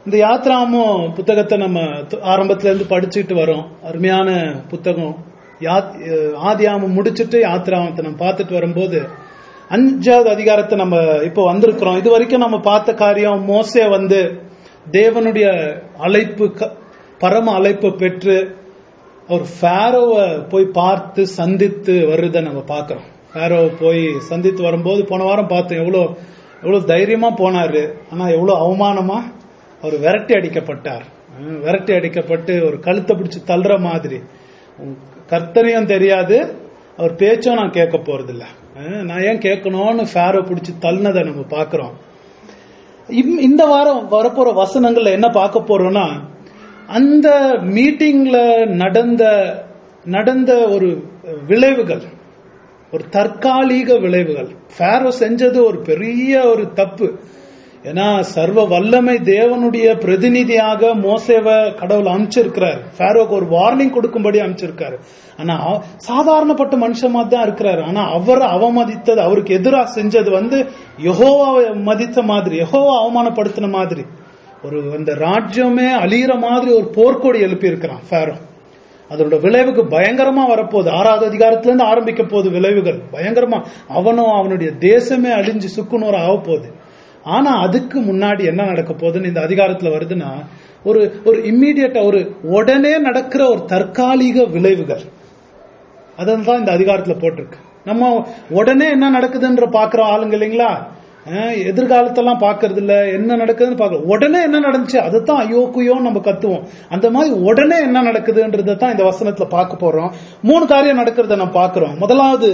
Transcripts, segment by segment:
இந்த யாத்ராமும் புத்தகத்தை நம்ம து- ஆரம்பத்துல இருந்து படிச்சுட்டு வரோம் அருமையான புத்தகம் யா- அஹ் ஆதியாமம் முடிச்சிட்டு யாத்ராமத்தை நம்ம பார்த்துட்டு வரும்போது அஞ்சாவது அதிகாரத்தை நம்ம இப்போ வந்திருக்கிறோம் இது வரைக்கும் நம்ம பார்த்த காரியம் மோசே வந்து தேவனுடைய அழைப்பு க- பரம அழைப்பு பெற்று அவர் ஃபேரோவை போய் பார்த்து சந்தித்து வர்றதை நம்ம பார்க்கிறோம் ஃபேரோவை போய் சந்தித்து வரும்போது போன வாரம் பார்த்தோம் எவ்வளோ எவ்வளோ தைரியமா போனாரு ஆனா எவ்வளோ அவமானமா அவர் விரட்டி அடிக்கப்பட்டார் ஹம், விரட்டி அடிக்கப்பட்டு ஒரு கழுத்தை பிடிச்சு தள்ளுற மாதிரி உம், கர்த்தரையும் தெரியாது அவர் பேச்சும் நான் கேட்க போறதில்ல ஹம், நான் ஏன் கேட்கணும்னு ஃபேரோ பிடிச்சு தள்ளினதை நம்ம பார்க்கிறோம் இம்- இந்த வாரம் வரப்போற வசனங்கள்ல என்ன பார்க்க போறோம்னா அந்த மீட்டிங்ல நடந்த நடந்த ஒரு விளைவுகள் ஒரு தற்காலிக விளைவுகள் ஃபேரோ செஞ்சது ஒரு பெரிய ஒரு தப்பு ஏன்னா சர்வ வல்லமை தேவனுடைய பிரதிநிதியாக மோசேவ கடவுள் அமைச்சிருக்கிறார் ஃபேரோக்கு ஒரு வார்னிங் கொடுக்கும்படி அமைச்சிருக்காரு ஆனா அவ- சாதாரணப்பட்ட மனுஷன் மாதிரி தான் இருக்கிறாரு ஆனா அவரை அவமதித்தது அவருக்கு எதிராக செஞ்சது வந்து யெகோவாவை மதித்த மாதிரி யெகோவா அவமானப்படுத்தின மாதிரி ஒரு அந்த ராஜ்யமே அழியிற மாதிரி ஒரு போர்க்கொடி எழுப்பி இருக்கிறான் ஃபேரோ அதோட விளைவுக்கு பயங்கரமா வரப்போகுது ஆறாவது அதிகாரத்துல இருந்து ஆரம்பிக்க போகுது விளைவுகள் பயங்கரமா அவனும் அவனுடைய தேசமே அழிஞ்சு சுக்குநூறு ஆக போகுது ஆனா அதுக்கு முன்னாடி என்ன நடக்க போகுதுன்னு இந்த அதிகாரத்துல வருதுன்னா ஒரு ஒரு இம்மீடியட்டா ஒரு உடனே நடக்கிற ஒரு தற்காலிக விளைவுகள் அதான் இந்த அதிகாரத்துல போட்டிருக்கு நம்ம உடனே என்ன நடக்குதுன்ற பாக்குற ஆளுங்க இல்லைங்களா அஹ் எதிர்காலத்தெல்லாம் பாக்குறது இல்ல என்ன நடக்குதுன்னு பாக்குறோம் உடனே என்ன நடந்துச்சு அதுதான் ஐயோ குயோ நம்ம கத்துவோம் அந்த மாதிரி உடனே என்ன நடக்குதுன்றதை தான் இந்த வசனத்துல பார்க்க போறோம் மூணு காரியம் நடக்கிறத நம்ம பார்க்கிறோம் முதலாவது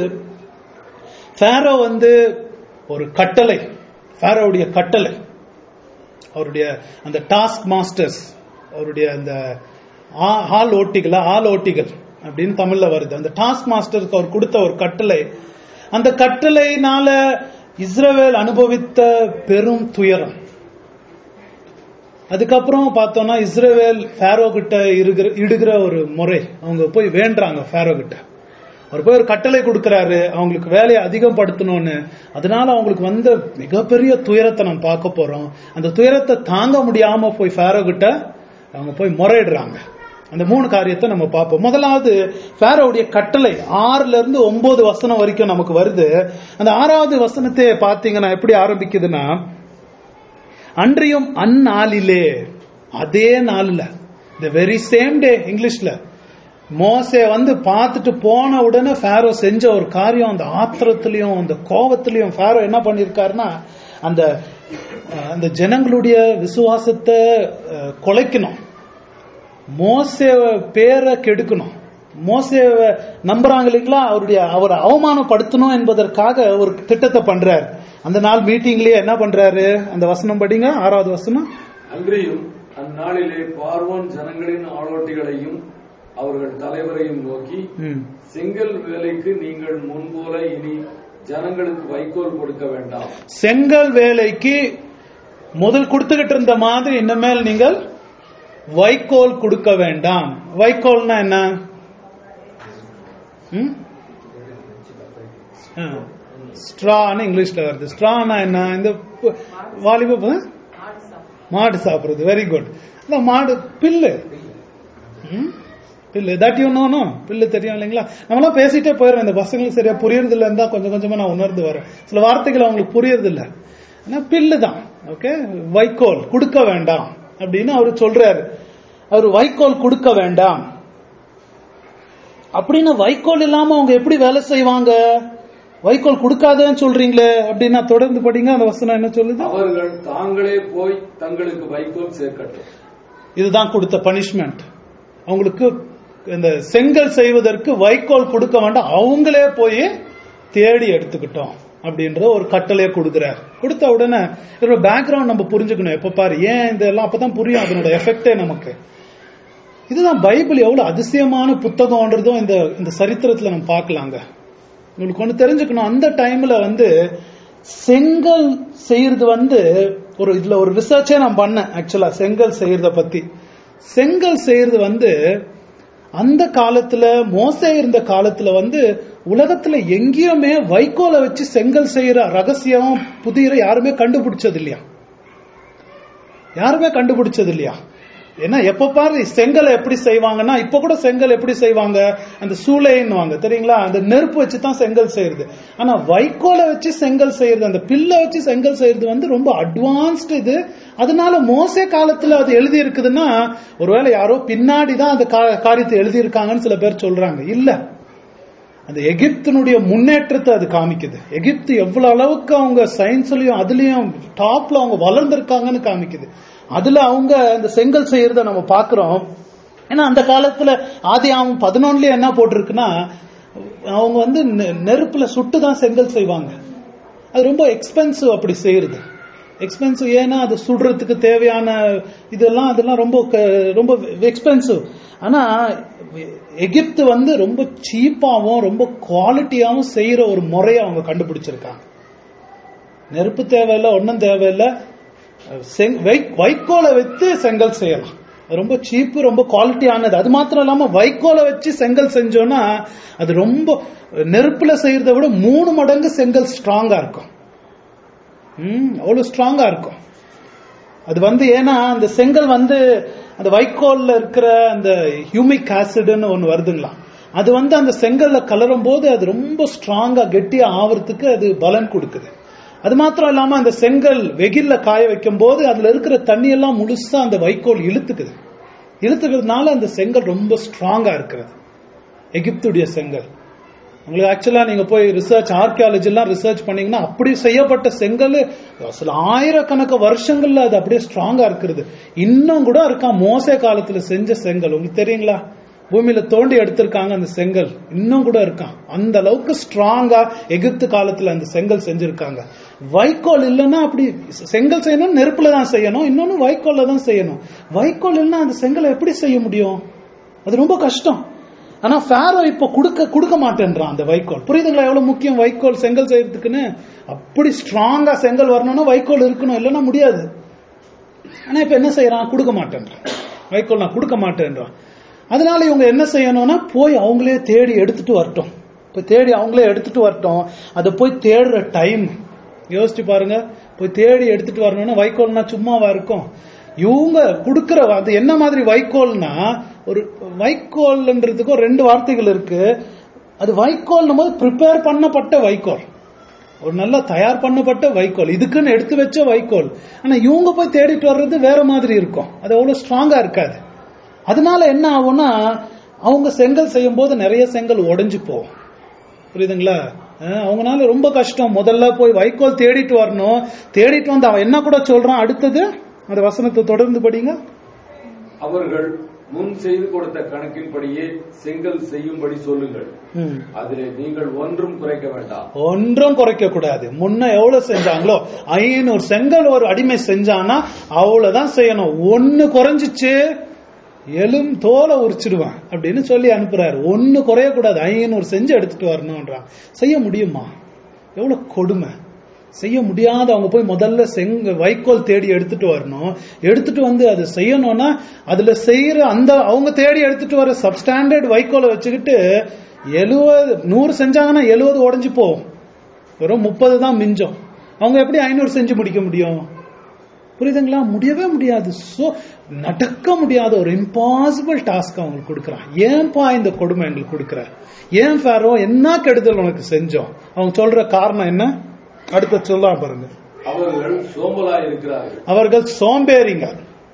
ஃபேரோ வந்து ஒரு கட்டளை ஃபேரோவுடைய கட்டளை அவருடைய அந்த டாஸ்க் மாஸ்டர்ஸ் அவருடைய அந்த ஆ- ஆள் ஓட்டிகளா ஆள் ஓட்டிகள் அப்படின்னு தமிழ்ல வருது அந்த டாஸ்க் மாஸ்டருக்கு அவர் கொடுத்த ஒரு கட்டளை அந்த கட்டளையினால இஸ்ரவேல் அனுபவித்த பெரும் துயரம் அதுக்கப்புறம் பார்த்தோம்னா இஸ்ரவேல் ஃபேரோ கிட்ட இருக்கிற இடுகிற ஒரு முறை அவங்க போய் வேண்டுறாங்க ஃபேரோ கிட்ட அவர் போய் ஒரு கட்டளை கொடுக்கறாரு அவங்களுக்கு வேலையை அதிகப்படுத்தணும்னு அதனால அவங்களுக்கு வந்த மிகப்பெரிய துயரத்தை நம்ம பார்க்க போறோம் அந்த துயரத்தை தாங்க முடியாம போய் ஃபேரோ கிட்ட அவங்க போய் முறையிடுறாங்க அந்த மூணு காரியத்தை நம்ம பார்ப்போம் முதலாவது ஃபேரோவுடைய கட்டளை ஆறுல இருந்து ஒன்பது வசனம் வரைக்கும் நமக்கு வருது அந்த ஆறாவது வசனத்தை பார்த்தீங்கன்னா எப்படி ஆரம்பிக்குதுன்னா அன்றியும் அந்நாளிலே அதே நாள்ல த வெரி சேம் டே இங்கிலீஷ்ல மோசே வந்து பார்த்துட்டு போன உடனே ஃபேரோ செஞ்ச ஒரு காரியம் அந்த ஆத்திரத்திலையும் அந்த கோபத்திலையும் ஃபேரோ என்ன பண்ணிருக்காருன்னா அந்த அஹ், அந்த ஜனங்களுடைய விசுவாசத்தை அஹ், குலைக்கணும் மோசேவ பேரை கெடுக்கணும் மோசேவ நம்புறாங்க இல்லைங்களா அவருடைய அவரை அவமானப்படுத்தணும் என்பதற்காக ஒரு திட்டத்தை பண்றாரு அந்த நாள் மீட்டிங்லயே என்ன பண்றாரு அந்த வசனம் படிங்க ஆறாவது வசனம் அன்றியும் அந்நாளிலே பார்வோன் ஜனங்களின் ஆளோட்டிகளையும் அவர்கள் தலைவரையும் நோக்கி ம். செங்கல் வேலைக்கு நீங்கள் முன்போல இனி ஜனங்களுக்கு வைக்கோல் கொடுக்க வேண்டாம் செங்கல் வேலைக்கு முதல் கொடுத்துக்கிட்டு இருந்த மாதிரி இனிமேல் நீங்கள் வைக்கோல் கொடுக்க வேண்டாம் வைக்கோல்னா என்ன ஸ்ட்ரான்னு இங்கிலீஷ்ல வருது ஸ்ட்ரானா என்ன இந்த பு- வாலிப ப- மாடு சாப்பிடுறது வெரி குட் இல்ல மாடு பில்லு ம்? பில்லு தட் யூ நோ நோ பில்லு தெரியும் இல்லைங்களா நம்மளாம் பேசிட்டே போயிடுறோம் இந்த பசங்களுக்கு சரியா புரியறது இல்ல இருந்தா கொஞ்சம் கொஞ்சமா நான் உணர்ந்து வரேன் சில வார்த்தைகள் அவங்களுக்கு புரியறது இல்ல ஆனா பில்லு தான் ஓகே வைக்கோல் கொடுக்க வேண்டாம் அப்படின்னு அவர் சொல்றாரு அவர் வைக்கோல் கொடுக்க வேண்டாம் அப்படின்னு வைக்கோல் இல்லாம அவங்க எப்படி வேலை செய்வாங்க வைக்கோல் கொடுக்காதன்னு சொல்றீங்களே அப்படின்னா தொடர்ந்து படிங்க அந்த வசனம் என்ன சொல்லுது அவர்கள் தாங்களே போய் தங்களுக்கு வைக்கோல் சேர்க்கட்டும் இதுதான் கொடுத்த பனிஷ்மெண்ட் அவங்களுக்கு இந்த செங்கல் செய்வதற்கு வைக்கோல் கொடுக்க வேண்டாம் அவங்களே போய் தேடி எடுத்துக்கிட்டோம் அப்படின்ற ஒரு கட்டளையை கொடுக்கிறார் கொடுத்த உடனே இதோட பேக்ரவுண்ட் நம்ம புரிஞ்சுக்கணும் எப்ப பாரு ஏன் இதெல்லாம் அப்பதான் புரியும் அதனோட எஃபெக்டே நமக்கு இதுதான் பைபிள் எவ்வளவு அதிசயமான புத்தகம்ன்றதும் இந்த இந்த சரித்திரத்துல நம்ம பார்க்கலாங்க உங்களுக்கு ஒண்ணு தெரிஞ்சுக்கணும் அந்த டைம்ல வந்து செங்கல் செய்யறது வந்து ஒரு இதுல ஒரு ரிசர்ச்சே நான் பண்ணேன் ஆக்சுவலா செங்கல் செய்யறத பத்தி செங்கல் செய்யறது வந்து அந்த காலத்துல மோசே இருந்த காலத்துல வந்து உலகத்துல எங்கேயுமே வைக்கோலை வச்சு செங்கல் செய்யற ரகசியம் புதிய யாருமே கண்டுபிடிச்சது இல்லையா யாருமே கண்டுபிடிச்சது இல்லையா ஏன்னா எப்ப பாரு செங்கல் எப்படி செய்வாங்கன்னா இப்ப கூட செங்கல் எப்படி செய்வாங்க அந்த சூளைன்னுவாங்க தெரியுங்களா அந்த நெருப்பு வச்சு தான் செங்கல் செய்யறது ஆனா வைக்கோலை வச்சு செங்கல் செய்யறது அந்த பில்லை வச்சு செங்கல் செய்யறது வந்து ரொம்ப அட்வான்ஸ்டு இது அதனால மோசே காலத்துல அது எழுதி இருக்குதுன்னா ஒருவேளை யாரோ பின்னாடி தான் அந்த கா- காரியத்தை எழுதி இருக்காங்கன்னு சில பேர் சொல்றாங்க இல்ல அந்த எகிப்தினுடைய முன்னேற்றத்தை அது காமிக்குது எகிப்து எவ்வளவு அளவுக்கு அவங்க சயின்ஸ்லயும் அதுலயும் டாப்ல அவங்க வளர்ந்திருக்காங்கன்னு காமிக்குது அதுல அவங்க அந்த செங்கல் செய்யறத நம்ம பாக்குறோம் ஏன்னா அந்த காலத்துல ஆதி ஆகும் பதினொன்னுலயே என்ன போட்டிருக்குன்னா அவங்க வந்து நெ- நெருப்புல சுட்டு தான் செங்கல் செய்வாங்க அது ரொம்ப எக்ஸ்பென்சிவ் அப்படி செய்யறது எக்ஸ்பென்சிவ் ஏன்னா அது சுடுறதுக்கு தேவையான இதெல்லாம் அதெல்லாம் ரொம்ப க- ரொம்ப எக்ஸ்பென்சிவ் ஆனா எகிப்து வந்து ரொம்ப சீப்பாவும் ரொம்ப குவாலிட்டியாவும் செய்யற ஒரு முறையை அவங்க கண்டுபிடிச்சிருக்காங்க நெருப்பு தேவையில்லை ஒன்றும் தேவையில்லை செங்- வை- வைக்கோலை வச்சு செங்கல் செய்யலாம் அது ரொம்ப சீப்பு ரொம்ப குவாலிட்டியானது அது மாத்திரம் இல்லாம வைக்கோலை வச்சு செங்கல் செஞ்சோம்னா அது ரொம்ப நெருப்புல செய்யறதை விட மூணு மடங்கு செங்கல் ஸ்ட்ராங்கா இருக்கும் ம் அவ்வளவு ஸ்ட்ராங்கா இருக்கும் அது வந்து ஏன்னா அந்த செங்கல் வந்து அந்த வைக்கோல்ல இருக்கிற அந்த ஹியூமிக் ஆசிட்னு ஒன்னு வருதுங்களா அது வந்து அந்த செங்கல்ல கலரும் போது அது ரொம்ப ஸ்ட்ராங்கா கெட்டியா ஆவறதுக்கு அது பலன் கொடுக்குது அது மாத்திரம் இல்லாம அந்த செங்கல் வெயில்ல காய வைக்கும் போது அதுல இருக்கிற தண்ணி எல்லாம் முழுசா அந்த வைக்கோல் இழுத்துக்குது இழுத்துக்கிறதுனால அந்த செங்கல் ரொம்ப ஸ்ட்ராங்கா இருக்கிறது எகிப்துடைய செங்கல் உங்களுக்கு ஆக்சுவலா நீங்க போய் ரிசர்ச் ஆர்கியாலஜி எல்லாம் ரிசர்ச் பண்ணீங்கன்னா அப்படி செய்யப்பட்ட செங்கல் சில ஆயிரக்கணக்கு வருஷங்கள்ல அது அப்படியே ஸ்ட்ராங்கா இருக்கிறது இன்னும் கூட இருக்கா மோசே காலத்துல செஞ்ச செங்கல் உங்களுக்கு தெரியுங்களா பூமியில தோண்டி எடுத்திருக்காங்க அந்த செங்கல் இன்னும் கூட இருக்கான் அந்த அளவுக்கு ஸ்ட்ராங்கா எகிப்து காலத்துல அந்த செங்கல் செஞ்சிருக்காங்க வைக்கோல் இல்லைன்னா அப்படி செங்கல் செய்யணும் நெருப்புல தான் செய்யணும் இன்னொன்னு வைக்கோல்ல தான் செய்யணும் வைக்கோல் இல்லைன்னா அந்த செங்கலை எப்படி செய்ய முடியும் அது ரொம்ப கஷ்டம் ஆனா ஃபேரோ இப்ப கொடுக்க கொடுக்க மாட்டேன்றான் அந்த வைக்கோல் புரியுதுங்களா எவ்வளவு முக்கியம் வைக்கோல் செங்கல் செய்யறதுக்குன்னு அப்படி ஸ்ட்ராங்கா செங்கல் வரணும்னா வைக்கோல் இருக்கணும் இல்லைன்னா முடியாது ஆனா இப்ப என்ன செய்யறான் கொடுக்க மாட்டேன்றான் வைக்கோல் நான் கொடுக்க மாட்டேன்றான் அதனால இவங்க என்ன செய்யணும்னா போய் அவங்களே தேடி எடுத்துட்டு வரட்டும் போய் தேடி அவங்களே எடுத்துட்டு வரட்டும் அதை போய் தேடுற டைம் யோசிச்சு பாருங்க போய் தேடி எடுத்துட்டு வரணும்னா வைக்கோல்னா சும்மாவா இருக்கும் இவங்க கொடுக்கிற அது என்ன மாதிரி வைக்கோல்னா ஒரு வைக்கோல்ன்றதுக்கு ஒரு ரெண்டு வார்த்தைகள் இருக்கு அது வைக்கோல்னும் போது ப்ரிப்பேர் பண்ணப்பட்ட வைக்கோல் ஒரு நல்லா தயார் பண்ணப்பட்ட வைக்கோல் இதுக்குன்னு எடுத்து வச்ச வைக்கோல் ஆனா இவங்க போய் தேடிட்டு வர்றது வேற மாதிரி இருக்கும் அது அவ்வளவு ஸ்ட்ராங்கா இருக்காது அதனால என்ன ஆகும்னா அவங்க செங்கல் செய்யும் போது நிறைய செங்கல் உடைஞ்சு போகும் புரியுதுங்களா அஹ் அவங்கனால ரொம்ப கஷ்டம் முதல்ல போய் வைக்கோல் தேடிட்டு வரணும் தேடிட்டு வந்து அவன் என்ன கூட சொல்றான் அடுத்தது அந்த வசனத்தை தொடர்ந்து படிங்க அவர்கள் முன் செய்து கொடுத்த கணக்கின்படியே செங்கல் செய்யும்படி சொல்லுங்கள் ம். அதிலே நீங்கள் ஒன்றும் குறைக்க வேண்டாம் ஒன்றும் குறைக்க கூடாது முன்ன எவ்வளவு செஞ்சாங்களோ ஐநூறு செங்கல் ஒரு அடிமை செஞ்சானா அவ்வளவுதான் செய்யணும் ஒன்னு குறைஞ்சிச்சு எலும் தோலை உரிச்சிடுவான் அப்படின்னு சொல்லி அனுப்புறாரு ஒன்னு குறைய கூடாது ஐநூறு செஞ்சு எடுத்துட்டு வரணும்ன்றான் செய்ய முடியுமா எவ்வளவு கொடுமை செய்ய முடியாத அவங்க போய் முதல்ல செங்க வைக்கோல் தேடி எடுத்துட்டு வரணும் எடுத்துட்டு வந்து அது செய்யணும்னா அதுல செய்யற அந்த அவங்க தேடி எடுத்துட்டு வர சப்ஸ்டாண்டர்ட் வைக்கோலை வச்சுக்கிட்டு எழுவது நூறு செஞ்சாங்கன்னா எழுவது உடைஞ்சு போகும் வெறும் முப்பது தான் மிஞ்சம் அவங்க எப்படி ஐநூறு செஞ்சு முடிக்க முடியும் புரியுதுங்களா முடியவே முடியாது சோ நடக்க முடியாத ஒரு இம்பாசிபிள் டாஸ்க் அவங்களுக்கு கொடுக்குறான் ஏன்பா இந்த கொடுமை எங்களுக்கு கொடுக்குற ஏன் ஃபேரோ என்ன கெடுதல் உனக்கு செஞ்சோம் அவங்க சொல்ற காரணம் என்ன அடுத்த சொல்லலாம் பாருங்க அவர்கள் சோம்பலாய் இருக்கிறார்கள் அவர்கள் சோம்பேறிங்க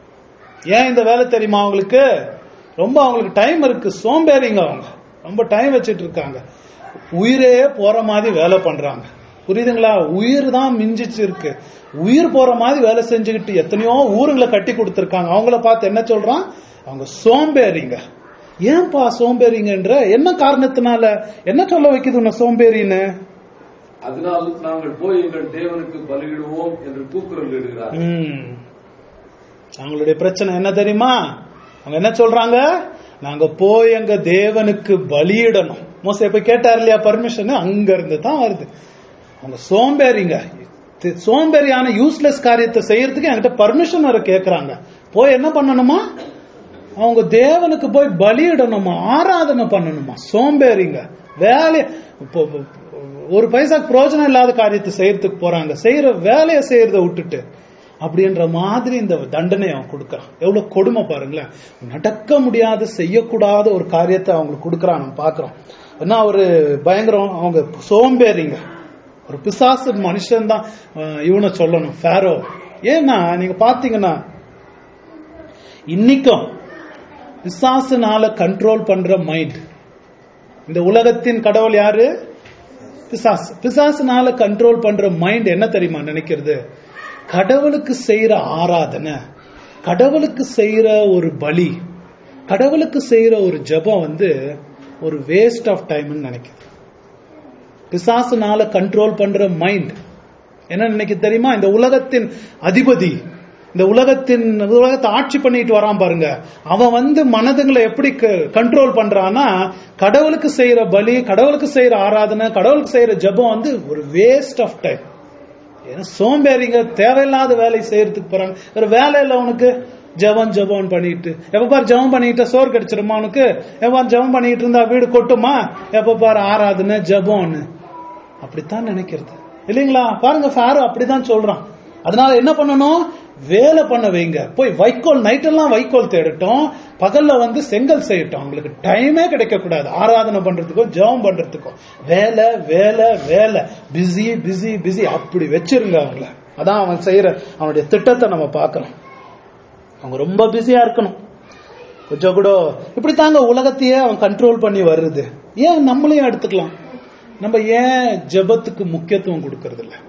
ஏன் இந்த வேலை தெரியுமா அவங்களுக்கு ரொம்ப அவங்களுக்கு டைம் இருக்கு சோம்பேறிங்க அவங்க ரொம்ப டைம் வச்சிட்டு இருக்காங்க உயிரே போற மாதிரி வேலை பண்றாங்க புரியுதுங்களா உயிர் தான் மிஞ்சிச்சு இருக்கு உயிர் போற மாதிரி வேலை செஞ்சுக்கிட்டு எத்தனையோ ஊருங்களை கட்டி கொடுத்திருக்காங்க அவங்கள பார்த்து என்ன சொல்றான் அவங்க சோம்பேறிங்க ஏன்பா சோம்பேறிங்கன்ற என்ன காரணத்தினால என்ன சொல்ல வைக்குது உன்னை சோம்பேறின்னு அதனால் நாங்கள் போய் எங்கள் தேவனுக்கு பலியிடுவோம் என்று கூக்குரல் இடுகிறார் ம். அவங்களுடைய பிரச்சனை என்ன தெரியுமா அவங்க என்ன சொல்றாங்க நாங்க போய் எங்க தேவனுக்கு பலியிடணும் மோசே போய் கேட்டார் இல்லையா பர்மிஷன் அங்க இருந்து தான் வருது அவங்க சோம்பேறிங்க தி- சோம்பேறியான யூஸ்லெஸ் காரியத்தை செய்யறதுக்கு என்கிட்ட பர்மிஷன் வர கேக்குறாங்க போய் என்ன பண்ணணுமா அவங்க தேவனுக்கு போய் பலியிடணுமா ஆராதனை பண்ணணுமா சோம்பேறிங்க வேலைய இப்போ ஒரு பைசாக்கு பிரயோஜனம் இல்லாத காரியத்தை செய்யறதுக்கு போறாங்க செய்யற வேலையை செய்யறத விட்டுட்டு அப்படின்ற மாதிரி இந்த தண்டனை அவன் கொடுக்கறான் எவ்வளவு கொடுமை பாருங்களேன் நடக்க முடியாத செய்யக்கூடாத ஒரு காரியத்தை அவங்களுக்கு கொடுக்கறான் நம்ம பாக்குறோம் ஏன்னா ஒரு பயங்கரம் அவங்க சோம்பேறிங்க ஒரு பிசாசு மனுஷன் தான் இவனை சொல்லணும் ஃபேரோ ஏன்னா நீங்க பாத்தீங்கன்னா இன்னைக்கும் பிசாசுனால கண்ட்ரோல் பண்ற மைண்ட் இந்த உலகத்தின் கடவுள் யாரு பிசாசு பிசாசுனால கண்ட்ரோல் பண்ற மைண்ட் என்ன தெரியுமா நினைக்கிறது கடவுளுக்கு செய்யற ஆராதனை கடவுளுக்கு செய்யற ஒரு பலி கடவுளுக்கு செய்யற ஒரு ஜெபம் வந்து ஒரு வேஸ்ட் ஆஃப் டைம்னு நினைக்குது பிசாசுனால கண்ட்ரோல் பண்ற மைண்ட் என்ன நினைக்க தெரியுமா இந்த உலகத்தின் அதிபதி இந்த உலகத்தின் உலகத்தை ஆட்சி பண்ணிட்டு வரான் பாருங்க அவன் வந்து மனதுங்களை எப்படி கண்ட்ரோல் பண்றான்னா கடவுளுக்கு செய்யற பலி கடவுளுக்கு செய்யற ஆராதனை கடவுளுக்கு செய்யற ஜெபம் வந்து ஒரு வேஸ்ட் ஆஃப் டைம் ஏன்னா சோம்பேறிங்க தேவையில்லாத வேலை செய்யறதுக்கு போறாங்க வேற வேலை இல்லை உனக்கு ஜெபம் ஜெபம் பண்ணிட்டு எப்ப பாரு ஜெபம் பண்ணிட்டு சோறு கிடைச்சிருமா உனக்கு எப்ப ஜெபம் பண்ணிட்டு இருந்தா வீடு கொட்டுமா எப்ப பாரு ஆராதனை ஜெபம்னு அப்படித்தான் நினைக்கிறது இல்லைங்களா பாருங்க ஃபாரோ அப்படிதான் சொல்றான் அதனால என்ன பண்ணணும் வேலை பண்ண வைங்க போய் வைக்கோல் நைட் எல்லாம் வைக்கோல் தேடட்டும் பகல்ல வந்து செங்கல் செய்யட்டும் அவங்களுக்கு டைமே கிடைக்க கூடாது ஆராதனை பண்றதுக்கும் ஜெபம் பண்றதுக்கும் வேலை வேலை வேலை பிஸி பிஸி பிஸி அப்படி வச்சிருங்க அவங்கள அதான் அவன் செய்யற அவனுடைய திட்டத்தை நம்ம பார்க்கணும் அவங்க ரொம்ப பிஸியா இருக்கணும் கொஞ்சம் கூட இப்படி தாங்க உலகத்தையே அவன் கண்ட்ரோல் பண்ணி வருது ஏன் நம்மளையும் எடுத்துக்கலாம் நம்ம ஏன் ஜெபத்துக்கு முக்கியத்துவம் கொடுக்கறது இல்ல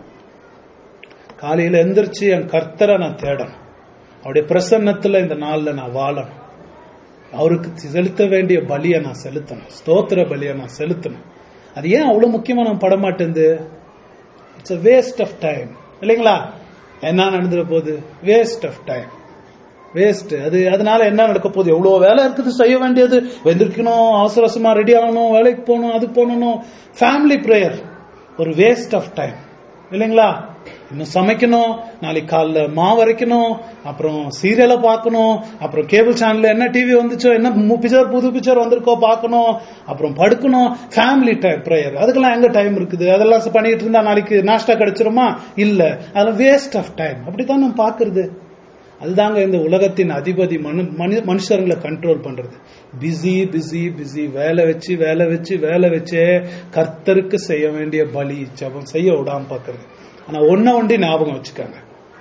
காலையில எந்திரிச்சு என் கர்த்தரை நான் தேடணும் அவருடைய பிரசன்னத்துல இந்த நாள்ல நான் வாழணும் அவருக்கு செலுத்த வேண்டிய பலியை நான் செலுத்தணும் ஸ்தோத்திர பலியை நான் செலுத்தணும் அது ஏன் அவ்வளவு முக்கியமா நான் பட மாட்டேங்குது it's a waste of time இல்லைங்களா என்ன நடந்துட போகுது வேஸ்ட் ஆஃப் டைம் வேஸ்ட் அது அதனால என்ன நடக்க போகுது எவ்வளவு வேலை இருக்குது செய்ய வேண்டியது வெந்திருக்கணும் அவசர அவசரமா ரெடி ஆகணும் வேலைக்கு போகணும் அது பண்ணணும் ஃபேமிலி ப்ரேயர் ஒரு வேஸ்ட் ஆஃப் டைம் இல்லைங்களா இன்னும் சமைக்கணும் நாளைக்கு காலைல மாவு அரைக்கணும் அப்புறம் சீரியலை பார்க்கணும் அப்புறம் கேபிள் சேனல்ல என்ன டிவி வந்துச்சோ என்ன பிக்சர் புது பிக்சர் வந்திருக்கோ பார்க்கணும் அப்புறம் படுக்கணும் ஃபேமிலி டைம் ப்ரேயர் அதுக்கெல்லாம் எங்க டைம் இருக்குது அதெல்லாம் பண்ணிட்டு இருந்தா நாளைக்கு நாஷ்டா கிடைச்சிருமா இல்ல அதெல்லாம் வேஸ்ட் ஆஃப் டைம் அப்படித்தான் நம்ம பாக்குறது அதுதாங்க இந்த உலகத்தின் அதிபதி மனு மனு- மனுஷர்களை கண்ட்ரோல் பண்றது பிஸி பிஸி பிஸி வேலை வச்சு வேலை வச்சு வேலை வச்சே கர்த்தருக்கு செய்ய வேண்டிய பலி ஜெபம் செய்ய விடாம பாக்குறது ஆனா ஒன்ன ஒண்டி ஞாபகம் வச்சுக்காங்க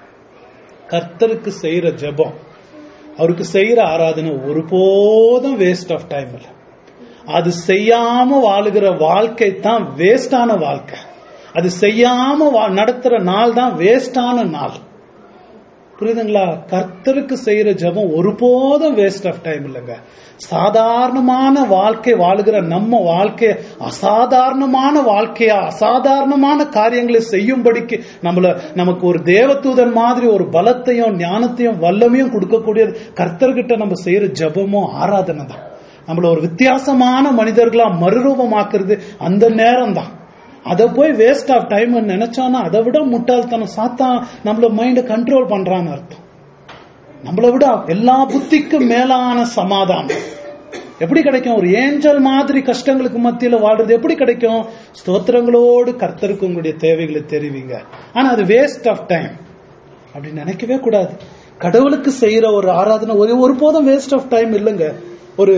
கர்த்தருக்கு செய்யற ஜெபம் அவருக்கு செய்யற ஆராதனை ஒருபோதும் வேஸ்ட் ஆஃப் டைம் இல்லை அது செய்யாம வாழுகிற வாழ்க்கை தான் வேஸ்டான வாழ்க்கை அது செய்யாம வா- நடத்துற நாள் தான் வேஸ்டான நாள் புரியுதுங்களா கர்த்தருக்கு செய்யற ஜெபம் ஒருபோதும் வேஸ்ட் ஆஃப் டைம் இல்லைங்க சாதாரணமான வாழ்க்கை வாழுகிற நம்ம வாழ்க்கை அசாதாரணமான வாழ்க்கையா அசாதாரணமான காரியங்களை செய்யும்படிக்கு நம்மள நமக்கு ஒரு தேவதூதன் மாதிரி ஒரு பலத்தையும் ஞானத்தையும் வல்லமையும் கொடுக்கக்கூடியது கர்த்தர்கிட்ட நம்ம செய்யற ஜெபமும் ஆராதனை தான் நம்மள ஒரு வித்தியாசமான மனிதர்களா மறுரூபமாக்குறது அந்த நேரம் தான் அதை போய் வேஸ்ட் ஆஃப் டைம் நினைச்சோன்னா அதை விட முட்டாள்தனம் சாத்தான் நம்மள மைண்ட கண்ட்ரோல் பண்றான்னு அர்த்தம் நம்மளை விட எல்லா புத்திக்கும் மேலான சமாதானம் எப்படி கிடைக்கும் ஒரு ஏஞ்சல் மாதிரி கஷ்டங்களுக்கு மத்தியில வாழ்றது எப்படி கிடைக்கும் ஸ்தோத்திரங்களோடு கர்த்தருக்கு உங்களுடைய தேவைகளை தெரிவிங்க ஆனா அது வேஸ்ட் ஆஃப் டைம் அப்படி நினைக்கவே கூடாது கடவுளுக்கு செய்யற ஒரு ஆராதனை ஒரு ஒருபோதும் வேஸ்ட் ஆஃப் டைம் இல்லைங்க ஒரு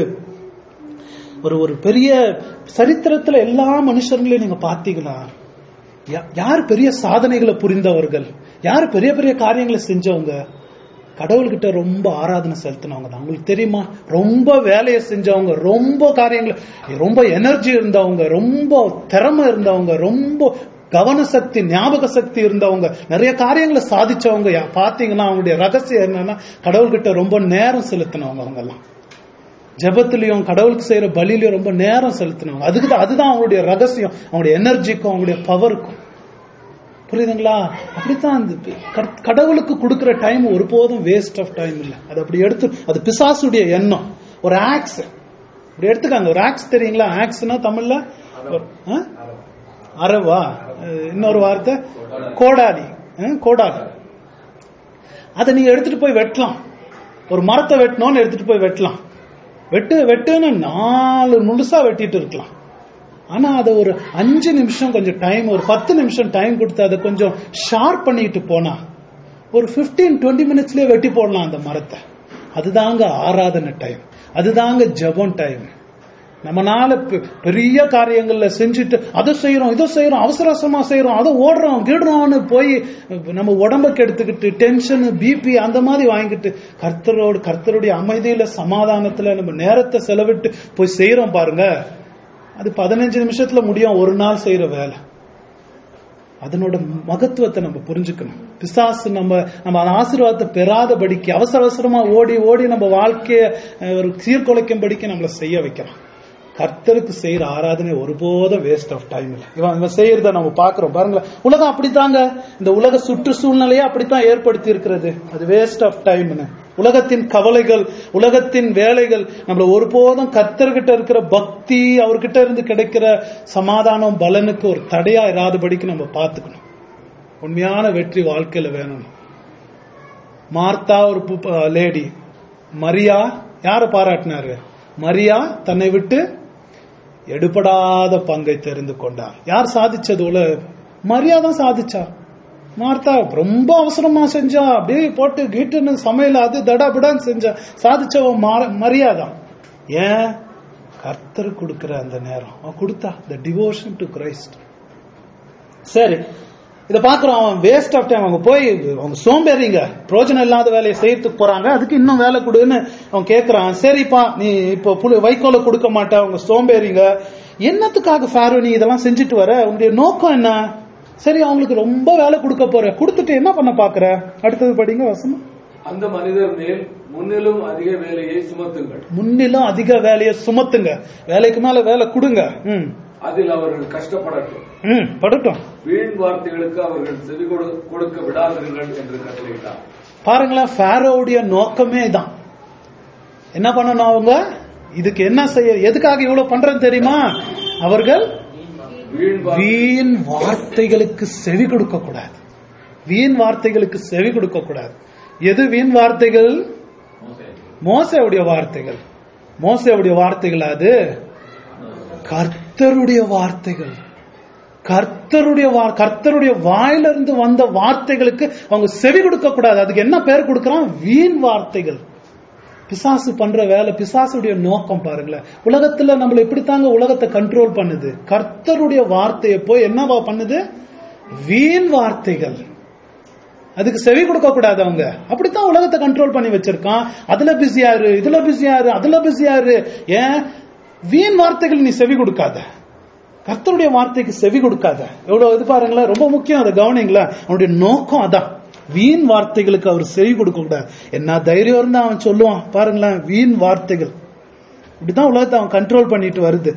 ஒரு ஒரு பெரிய சரித்திரத்துல எல்லா மனுஷர்களையும் நீங்க பார்த்தீங்கன்னா யா- யார் பெரிய சாதனைகளை புரிந்தவர்கள் யார் பெரிய பெரிய காரியங்களை செஞ்சவங்க கடவுள்கிட்ட ரொம்ப ஆராதனை செலுத்தினவங்க தான் உங்களுக்கு தெரியுமா ரொம்ப வேலையை செஞ்சவங்க ரொம்ப காரியங்களை ரொம்ப எனர்ஜி இருந்தவங்க ரொம்ப திறமை இருந்தவங்க ரொம்ப கவன சக்தி ஞாபக சக்தி இருந்தவங்க நிறைய காரியங்களை சாதிச்சவங்க யா- பாத்தீங்கன்னா அவங்களுடைய ரகசியம் என்னன்னா கடவுள்கிட்ட ரொம்ப நேரம் செலுத்தினவங்க அவங்க எல்லாம் ஜெபத்திலையும் கடவுளுக்கு செய்யற பலியிலையும் ரொம்ப நேரம் செலுத்தினவங்க அதுக்கு தான் அதுதான் அவங்களுடைய ரகசியம் அவங்களுடைய எனர்ஜிக்கும் அவங்களுடைய பவருக்கும் புரியுதுங்களா அப்படித்தான் அந்த கட- கடவுளுக்கு கொடுக்கிற டைம் ஒருபோதும் வேஸ்ட் ஆஃப் டைம் இல்லை அது அப்படி எடுத்து அது பிசாசுடைய எண்ணம் ஒரு ஆக்ஸ் இப்படி எடுத்துக்காங்க ஒரு ஆக்ஸ் தெரியுங்களா ஆக்ஸ்னா தமிழ்ல ஒரு- ஆ? அரவா அஹ் இன்னொரு வார்த்தை கோடாலி அஹ் கோடாலி அதை நீங்க எடுத்துட்டு போய் வெட்டலாம் ஒரு மரத்தை வெட்டணும்னு எடுத்துட்டு போய் வெட்டலாம் வெட்டு வெட்டுன்னு நாலு முழுசா வெட்டிட்டு இருக்கலாம் ஆனா அதை ஒரு அஞ்சு நிமிஷம் கொஞ்சம் டைம் ஒரு பத்து நிமிஷம் டைம் கொடுத்து அதை கொஞ்சம் ஷார்ப் பண்ணிட்டு போனா ஒரு 15 டுவெண்ட்டி மினிட்ஸ்லயே வெட்டி போடலாம் அந்த மரத்தை அதுதாங்க ஆராதனை டைம் அதுதாங்க ஜெபம் டைம் நம்மனால பெ- பெரிய காரியங்கள்ல செஞ்சுட்டு அதை செய்யறோம் இதை செய்யறோம் அவசர அவசரமா செய்யறோம் அதை ஓடுறோம் கீடுறோம்னு போய் நம்ம உடம்புக்கு எடுத்துக்கிட்டு டென்ஷன் பிபி அந்த மாதிரி வாங்கிட்டு கர்த்தரோடு கர்த்தருடைய அமைதியில சமாதானத்துல நம்ம நேரத்தை செலவிட்டு போய் செய்யறோம் பாருங்க அது பதினஞ்சு நிமிஷத்துல முடியும் ஒரு நாள் செய்யற வேலை அதனோட மகத்துவத்தை நம்ம புரிஞ்சுக்கணும் பிசாசு நம்ம நம்ம அந்த ஆசீர்வாதத்தை பெறாதபடிக்கு அவசர அவசரமா ஓடி ஓடி நம்ம வாழ்க்கைய அஹ், ஒரு சீர்குலைக்கும்படிக்கு நம்மளை செய்ய வைக்கலாம் கர்த்தருக்கு செய்யற ஆராதனை ஒருபோதும் வேஸ்ட் ஆஃப் டைம் இல்லை இவன் இவன் செய்யறத நம்ம பாக்குறோம் பாருங்களேன் உலகம் அப்படித்தாங்க இந்த உலக சுற்று சூழ்நிலையே அப்படித்தான் ஏற்படுத்தி இருக்கிறது அது வேஸ்ட் ஆஃப் டைம்னு உலகத்தின் கவலைகள் உலகத்தின் வேலைகள் நம்மள ஒருபோதும் கர்த்தர்கிட்ட இருக்கிற பக்தி அவர்கிட்ட இருந்து கிடைக்கிற சமாதானம் பலனுக்கு ஒரு தடையா இராதபடிக்கு நம்ம பார்த்துக்கணும் உண்மையான வெற்றி வாழ்க்கையில வேணும் மார்த்தா ஒரு லேடி மரியா யாரை பாராட்டினாரு மரியா தன்னை விட்டு எடுபடாத பங்கை தெரிந்து கொண்டார் யார் சாதிச்சது உல மரியா தான் சாதிச்சா மார்த்தா ரொம்ப அவசரமா செஞ்சா அப்படியே போட்டு கீட்டுன்னு சமையல் அது தடாபிடான்னு செஞ்சா சாதிச்சவ மார- மரியா தான் ஏன் கர்த்தர் கொடுக்கிற அந்த நேரம் அவன் கொடுத்தா த டிவோஷன் டு கிரைஸ்ட் சரி இத பாக்குறோம் அவன் வேஸ்ட் ஆஃப் டைம் அவங்க போய் அவங்க சோம்பேறிங்க பிரோஜனம் இல்லாத வேலையை செய்யறதுக்கு போறாங்க அதுக்கு இன்னும் வேலை கொடுன்னு அவன் கேக்குறான் சரிப்பா நீ இப்போ புலி வைக்கோல கொடுக்க மாட்ட அவங்க சோம்பேறிங்க என்னத்துக்காக ஃபேரோ நீ இதெல்லாம் செஞ்சுட்டு வர உன்னுடைய நோக்கம் என்ன சரி அவங்களுக்கு ரொம்ப வேலை கொடுக்க போற கொடுத்துட்டு என்ன பண்ண பாக்குற அடுத்தது படிங்க வசனம் அந்த மனிதர் மேல் முன்னிலும் அதிக வேலையை சுமத்துங்கள் முன்னிலும் அதிக வேலையை சுமத்துங்க வேலைக்கு மேல வேலை கொடுங்க ம் அதில் அவர்கள் கஷ்டப்படட்டும் ம் படட்டும் வீண் வார்த்தைகளுக்கு அவர்கள் செவி கொடு- கொடுக்க விடாதிருங்கள் என்று கட்டளையிட்டார் பாருங்களேன் ஃபாரோவுடைய நோக்கமே தான் என்ன பண்ணணும் அவங்க இதுக்கு என்ன செய்ய எதுக்காக இவ்வளவு பண்றேன்னு தெரியுமா அவர்கள் வீண் வார்த்தை வீண் வார்த்தைகளுக்கு செவி கொடுக்க கூடாது வீண் வார்த்தைகளுக்கு செவி கொடுக்க கூடாது எது வீண் வார்த்தைகள் மோசவுடைய வார்த்தைகள் மோசவுடைய வார்த்தைகள் அது கர்த்தருடைய வார்த்தைகள் கர்த்தருடைய வா- கர்த்தருடைய வாயிலிருந்து வந்த வார்த்தைகளுக்கு அவங்க செவி கொடுக்க கூடாது அதுக்கு என்ன பேர் கொடுக்கறான் வீண் வார்த்தைகள் பிசாசு பண்ற வேலை பிசாசுடைய நோக்கம் பாருங்களேன் உலகத்துல நம்மள எப்படித்தாங்க உலகத்தை கண்ட்ரோல் பண்ணுது கர்த்தருடைய வார்த்தையை போய் என்னவா பண்ணுது வீண் வார்த்தைகள் அதுக்கு செவி கொடுக்க கூடாது அவங்க அப்படித்தான் உலகத்தை கண்ட்ரோல் பண்ணி வச்சிருக்கான் அதுல பிஸியாரு இதுல பிஸியாரு அதுல பிஸியாரு ஏன் வீண் வார்த்தைகள் நீ செவி கொடுக்காத கர்த்தருடைய வார்த்தைக்கு செவி கொடுக்காத எவ்வளவு இது பாருங்களேன் ரொம்ப முக்கியம் அதை கவனிங்களேன் அவனுடைய நோக்கம் அதான் வீண் வார்த்தைகளுக்கு அவர் செவி கொடுக்க கூடாது என்ன தைரியம் இருந்தா அவன் சொல்லுவான் பாருங்களேன் வீண் வார்த்தைகள் இப்படிதான் உலகத்தை அவன் கண்ட்ரோல் பண்ணிட்டு வருது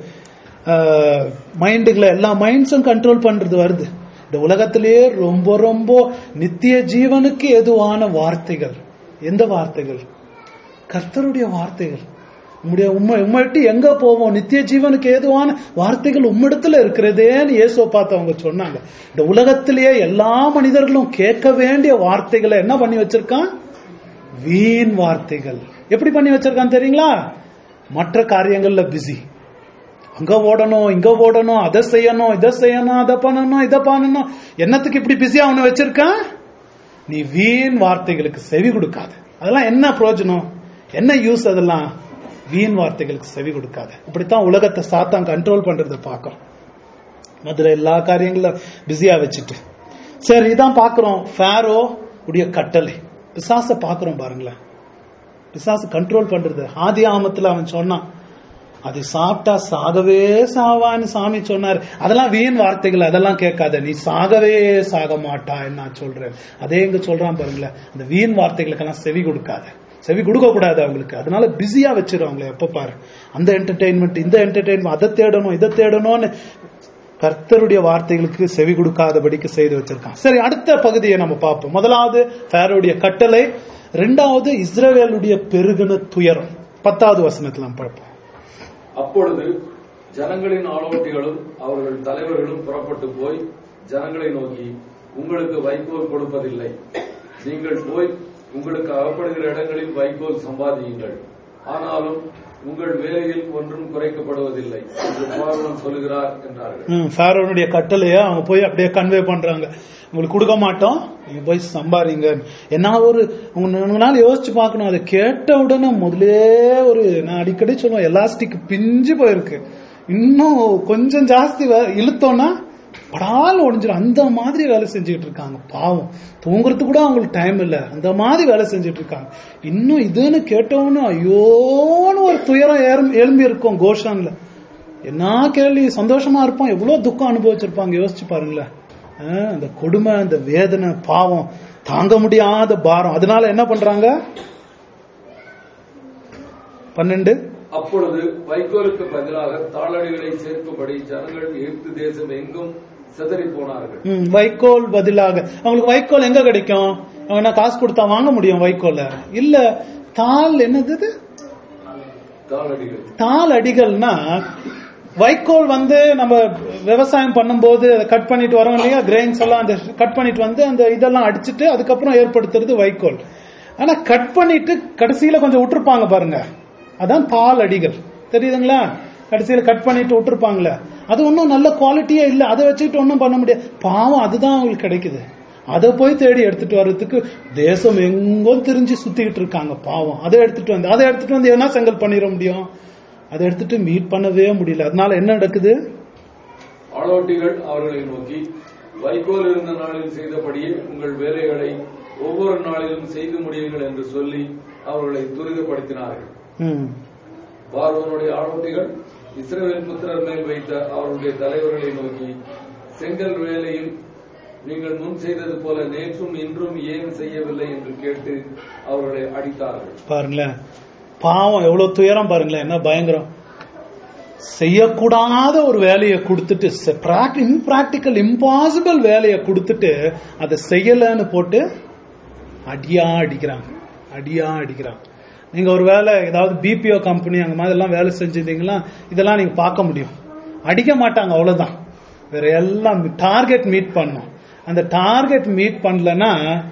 மைண்டுகளை எல்லா மைண்ட்ஸும் கண்ட்ரோல் பண்றது வருது இந்த உலகத்திலேயே ரொம்ப ரொம்ப நித்திய ஜீவனுக்கு எதுவான வார்த்தைகள் எந்த வார்த்தைகள் கர்த்தருடைய வார்த்தைகள் உம்முடைய உண்மை உண்மைட்டு எங்க போவோம் நித்திய ஜீவனுக்கு ஏதுவான வார்த்தைகள் உம்மிடத்துல இருக்கிறதேன்னு இயேசுவை பார்த்து அவங்க சொன்னாங்க இந்த உலகத்திலேயே எல்லா மனிதர்களும் கேட்க வேண்டிய வார்த்தைகளை என்ன பண்ணி வச்சிருக்கான் வீண் வார்த்தைகள் எப்படி பண்ணி வச்சிருக்கான் தெரியுங்களா மற்ற காரியங்கள்ல பிஸி அங்க ஓடணும் இங்க ஓடணும் அதை செய்யணும் இதை செய்யணும் அதை பண்ணணும் இதை பண்ணணும் என்னத்துக்கு இப்படி பிஸியா அவனை வச்சிருக்கான் நீ வீண் வார்த்தைகளுக்கு செவி கொடுக்காத அதெல்லாம் என்ன பிரயோஜனம் என்ன யூஸ் அதெல்லாம் வீண் வார்த்தைகளுக்கு செவி கொடுக்காத இப்படித்தான் உலகத்தை சாத்தான் கண்ட்ரோல் பண்றதை பார்க்கறோம் மதுரை எல்லா காரியங்களும் பிஸியா வச்சுட்டு சரி இதான் பாக்குறோம் ஃபேரோ உடைய கட்டளை பிசாச பாக்குறோம் பாருங்களேன் பிசாசு கண்ட்ரோல் பண்றது ஆதி ஆமத்துல அவன் சொன்னான் அது சாப்பிட்டா சாகவே சாவான்னு சாமி சொன்னார் அதெல்லாம் வீண் வார்த்தைகள் அதெல்லாம் கேட்காத நீ சாகவே சாக மாட்டா நான் சொல்றேன் அதே எங்க சொல்றான் பாருங்களேன் அந்த வீண் வார்த்தைகளுக்கெல்லாம் செவி கொடுக்காத செவி கொடுக்க கூடாது அவங்களுக்கு அதனால பிஸியா வச்சிரும் அவங்களை எப்ப பாரு அந்த என்டர்டெயின்மெண்ட் இந்த என்டர்டெயின்மெண்ட் அதை தேடணும் இதை தேடணும்னு கர்த்தருடைய வார்த்தைகளுக்கு செவி கொடுக்காதபடிக்கு செய்து வச்சிருக்கான் சரி அடுத்த பகுதியை நம்ம பார்ப்போம் முதலாவது ஃபேரோடைய கட்டளை ரெண்டாவது இஸ்ரவேலுடைய பெருகின துயரம் பத்தாவது வசனத்துல நம்ம பார்ப்போம் அப்பொழுது ஜனங்களின் ஆளோட்டிகளும் அவர்கள் தலைவர்களும் புறப்பட்டு போய் ஜனங்களை நோக்கி உங்களுக்கு வைக்கோல் கொடுப்பதில்லை நீங்கள் போய் உங்களுக்கு அகப்படுகிற இடங்களில் வைக்கோல் சம்பாதியுங்கள் ஆனாலும் உங்கள் வேலையில் ஒன்றும் குறைக்கப்படுவதில்லை என்று பார்வன் சொல்லுகிறார் என்றார்கள் ம், ஃபாரோனுடைய கட்டளைய அவங்க போய் அப்படியே கன்வே பண்றாங்க உங்களுக்கு கொடுக்க மாட்டோம் நீங்க போய் சம்பாதிங்க என்ன ஒரு உங்க- உங்களால யோசிச்சு பார்க்கணும் அதை கேட்ட உடனே முதலே ஒரு நான் அடிக்கடி சொல்லுவேன் எலாஸ்டிக் பிஞ்சு போயிருக்கு இன்னும் கொஞ்சம் ஜாஸ்தி வே- இழுத்தோம்னா படால் ஒடிஞ்சிடும் அந்த மாதிரி வேலை செஞ்சுட்டு இருக்காங்க பாவம் தூங்குறதுக்கு கூட அவங்களுக்கு டைம் இல்ல அந்த மாதிரி வேலை செஞ்சுட்டு இருக்காங்க இன்னும் இதுன்னு கேட்டவொன்னு ஐயோன்னு ஒரு துயரம் ஏறும்- எழும்பி இருக்கும் கோஷான்ல என்ன கேள்வி சந்தோஷமா இருப்போம் எவ்வளவு துக்கம் அனுபவிச்சிருப்பாங்க யோசிச்சு பாருங்களேன் ஆஹ், அந்த கொடுமை அந்த வேதனை பாவம் தாங்க முடியாத பாரம் அதனால என்ன பண்றாங்க பன்னெண்டு அப்பொழுது வைக்கோலுக்கு பதிலாக தாளடிகளை சேர்க்கும்படி ஜனங்கள் எகிப்து தேசம் எங்கும் சிதறி போனார்கள் ம், வைக்கோல் பதிலாக அவங்களுக்கு வைக்கோல் எங்க கிடைக்கும் அவங்க என்ன காசு கொடுத்தா வாங்க முடியும் வைக்கோல இல்ல தாள் என்னது இது? தாளடிகள் தாள் அடிகள்னா வைக்கோல் வந்து நம்ம விவசாயம் பண்ணும்போது அதை கட் பண்ணிட்டு வரோம் இல்லையா கிரெயின்ஸ் எல்லாம் அந்த கட் பண்ணிட்டு வந்து அந்த இதெல்லாம் அடிச்சிட்டு அதுக்கப்புறம் ஏற்படுத்துறது வைக்கோல் ஆனா கட் பண்ணிட்டு கடைசியில கொஞ்சம் விட்டுருப்பாங்க பாருங்க அதான் தாள் அடிகள் தெரியுதுங்களா கடைசியில கட் பண்ணிட்டு விட்டுருப்பாங்களே அது ஒன்றும் நல்ல குவாலிட்டியே இல்லை அதை வச்சுட்டு ஒன்றும் பண்ண முடியாது பாவம் அதுதான் அவங்களுக்கு கிடைக்குது அதை போய் தேடி எடுத்துட்டு வர்றதுக்கு தேசம் எங்கோ திரிஞ்சு சுத்திக்கிட்டு இருக்காங்க பாவம் அதை எடுத்துட்டு வந்து அதை எடுத்துட்டு வந்து என்ன செங்கல் பண்ணிட முடியும் அதை எடுத்துட்டு மீட் பண்ணவே முடியல அதனால என்ன நடக்குது ஆளோட்டிகள் அவர்களை நோக்கி வைக்கோல் இருந்த நாளில் செய்தபடியே உங்கள் வேலைகளை ஒவ்வொரு நாளிலும் செய்து முடியுங்கள் என்று சொல்லி அவர்களை துரிதப்படுத்தினார்கள் ம். பார்வனுடைய ஆளோட்டிகள் இஸ்ரவேல் புத்திரர் மேல் வைத்த அவருடைய தலைவர்களை நோக்கி செங்கல் வேலையில் நீங்கள் முன் செய்தது போல நேற்றும் இன்றும் ஏன் செய்யவில்லை என்று கேட்டு அவர்களை அடித்தார்கள் பாருங்களேன் பாவம் எவ்வளவு துயரம் பாருங்களேன் என்ன பயங்கரம் செய்யக்கூடாத ஒரு வேலையை கொடுத்துட்டு இம்ப்ராக்டிக்கல் இம்பாசிபிள் வேலையை கொடுத்துட்டு அதை செய்யலன்னு போட்டு அடியா அடிக்கிறாங்க அடியா அடிக்கிறாங்க நீங்க ஒரு வேலை ஏதாவது பிபிஓ கம்பெனி அந்த மாதிரி எல்லாம் வேலை செஞ்சிருந்தீங்கன்னா இதெல்லாம் நீங்க பார்க்க முடியும் அடிக்க மாட்டாங்க அவ்வளவுதான் வேற எல்லாம் டார்கெட் மீட் பண்ணும் அந்த டார்கெட் மீட் பண்ணலன்னா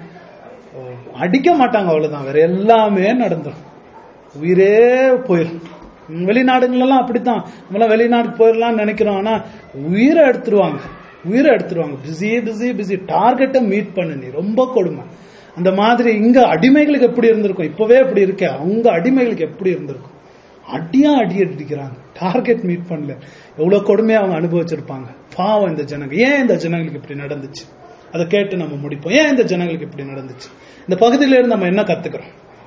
அடிக்க மாட்டாங்க அவ்வளவுதான் வேற எல்லாமே நடந்துரும் உயிரே போயிடும் ம், வெளிநாடுங்களெல்லாம் அப்படித்தான் நம்மளாம் வெளிநாட்டுக்கு போயிடலாம்னு நினைக்கிறோம் ஆனா உயிரை எடுத்துருவாங்க உயிரை எடுத்துருவாங்க பிஸி பிஸி பிஸி டார்கெட்டை மீட் பண்ணு நீ ரொம்ப கொடுமை அந்த மாதிரி இங்க அடிமைகளுக்கு எப்படி இருந்திருக்கும் இப்பவே எப்படி இருக்கே அவங்க அடிமைகளுக்கு எப்படி இருந்திருக்கும் அடியா அடி அடிக்கிறாங்க டார்கெட் மீட் பண்ணல எவ்வளவு கொடுமையா அவங்க அனுபவிச்சிருப்பாங்க பாவம் இந்த ஜனங்க ஏன் இந்த ஜனங்களுக்கு இப்படி நடந்துச்சு அதை கேட்டு நம்ம முடிப்போம் ஏன் இந்த ஜனங்களுக்கு இப்படி நடந்துச்சு இந்த பகுதியில இருந்து நம்ம என்ன கத்துக்கிறோம்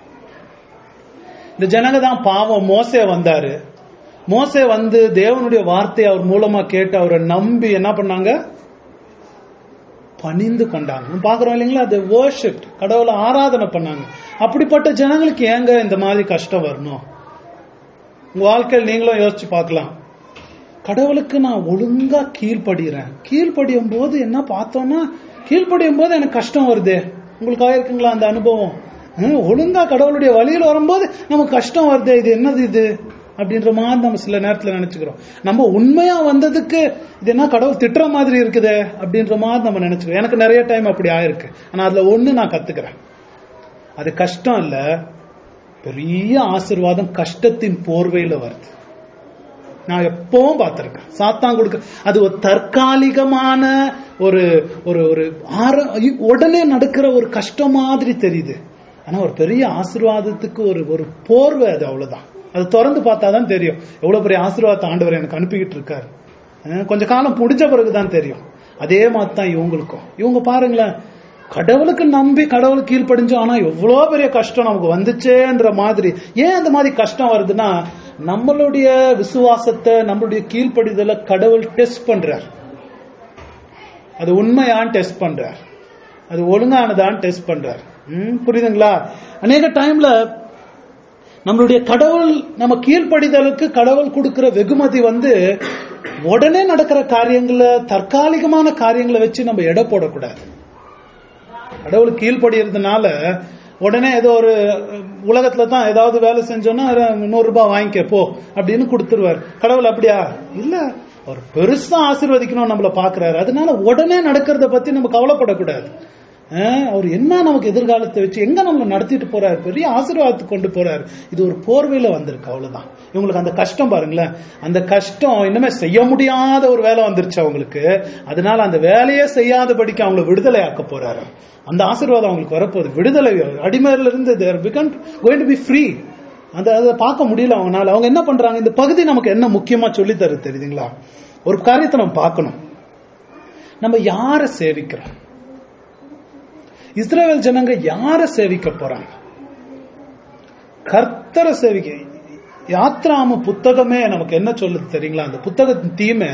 இந்த ஜனங்க தான் பாவம் மோசே வந்தாரு மோசே வந்து தேவனுடைய வார்த்தையை அவர் மூலமா கேட்டு அவரை நம்பி என்ன பண்ணாங்க பணிந்து கொண்டாங்க நம்ம பாக்குறோம் இல்லைங்களா அது worship கடவுளை ஆராதனை பண்ணாங்க அப்படிப்பட்ட ஜனங்களுக்கு ஏங்க இந்த மாதிரி கஷ்டம் வரணும் உங்க வாழ்க்கையில் நீங்களும் யோசிச்சு பார்க்கலாம் கடவுளுக்கு நான் ஒழுங்கா கீழ்ப்படுகிறேன் கீழ்ப்படியும் போது என்ன பார்த்தோம்னா கீழ்ப்படியும் போது எனக்கு கஷ்டம் வருதே உங்களுக்கு ஆயிருக்குங்களா அந்த அனுபவம் ஹம், ஒழுங்கா கடவுளுடைய வழியில் வரும்போது நமக்கு கஷ்டம் வருதே இது என்னது இது அப்படின்ற மாதிரி நம்ம சில நேரத்துல நினைச்சுக்கிறோம் நம்ம உண்மையா வந்ததுக்கு இது என்ன கடவுள் திட்டுற மாதிரி இருக்குதே அப்படின்ற மாதிரி நம்ம நினைச்சுக்கிறோம் எனக்கு நிறைய டைம் அப்படி ஆயிருக்கு ஆனா அதுல ஒண்ணு நான் கத்துக்கிறேன் அது கஷ்டம் இல்ல பெரிய ஆசீர்வாதம் கஷ்டத்தின் போர்வையில வருது நான் எப்பவும் பார்த்திருக்கேன் சாத்தான் கொடுக்க அது ஒரு தற்காலிகமான ஒரு ஒரு ஒரு ஆர- உடனே நடக்கிற ஒரு கஷ்டம் மாதிரி தெரியுது ஆனா ஒரு பெரிய ஆசீர்வாதத்துக்கு ஒரு ஒரு போர்வை அது அவ்வளவுதான் அது திறந்து பார்த்தாதான் தெரியும் எவ்வளவு பெரிய ஆசீர்வாதத்தை ஆண்டவர் எனக்கு அனுப்பிக்கிட்டு இருக்காரு அஹ் கொஞ்ச காலம் முடிஞ்ச பிறகுதான் தெரியும் அதே மாதிரி தான் இவங்களுக்கும் இவங்க பாருங்களேன் கடவுளுக்கு நம்பி கடவுளுக்கு கீழ்ப்படிஞ்சோம் ஆனா எவ்வளவு பெரிய கஷ்டம் நமக்கு வந்துச்சேன்ற மாதிரி ஏன் அந்த மாதிரி கஷ்டம் வருதுன்னா நம்மளுடைய விசுவாசத்தை நம்மளுடைய கீழ்ப்படிதலை கடவுள் டெஸ்ட் பண்றார் அது உண்மையான்னு டெஸ்ட் பண்றார் அது ஒழுங்கானதான்னு டெஸ்ட் பண்றார் ம், புரியுதுங்களா அநேக டைம்ல நம்மளுடைய கடவுள் நம்ம கீழ்ப்படிதலுக்கு கடவுள் கொடுக்கிற வெகுமதி வந்து உடனே நடக்கிற காரியங்களை தற்காலிகமான காரியங்களை வச்சு நம்ம எடை போடக்கூடாது கடவுளுக்கு கீழ்ப்படிறதுனால உடனே ஏதோ ஒரு அஹ், உலகத்துல தான் ஏதாவது வேலை செஞ்சோன்னா ஒரு நூறு ரூபாய் வாங்கிக்க போ அப்படின்னு கொடுத்துருவார் கடவுள் அப்படியா இல்ல அவர் பெருசா ஆசீர்வதிக்கணும் நம்மள பாக்குறாரு அதனால உடனே நடக்கிறத பத்தி நம்ம கவலைப்படக்கூடாது அஹ், அவர் என்ன நமக்கு எதிர்காலத்தை வச்சு எங்க நம்மளை நடத்திட்டு போறாரு பெரிய ஆசீர்வாதத்துக்கு கொண்டு போறாரு இது ஒரு போர்வையில வந்திருக்கு அவ்வளவுதான் இவங்களுக்கு அந்த கஷ்டம் பாருங்களேன் அந்த கஷ்டம் இன்னுமே செய்ய முடியாத ஒரு வேலை வந்துருச்சு அவங்களுக்கு அதனால அந்த வேலையே செய்யாதபடிக்கு அவங்கள விடுதலை ஆக்க போறாரு அந்த ஆசீர்வாதம் அவங்களுக்கு வரப்போகுது விடுதலை அடிமையில இருந்து there began going to be free அந்த அதை பார்க்க முடியல அவங்களால அவங்க என்ன பண்றாங்க இந்த பகுதி நமக்கு என்ன முக்கியமா சொல்லி தரு தெரியுதுங்களா ஒரு காரியத்தை நம்ம பார்க்கணும் நம்ம யாரை சேவிக்கிறோம் இஸ்ரேல் ஜனங்க யாரை சேவிக்க போறாங்க கர்த்தரை சேவிக்க யாத்ராம புத்தகமே நமக்கு என்ன சொல்லுது தெரியுங்களா அந்த புத்தகத்தின் தீமை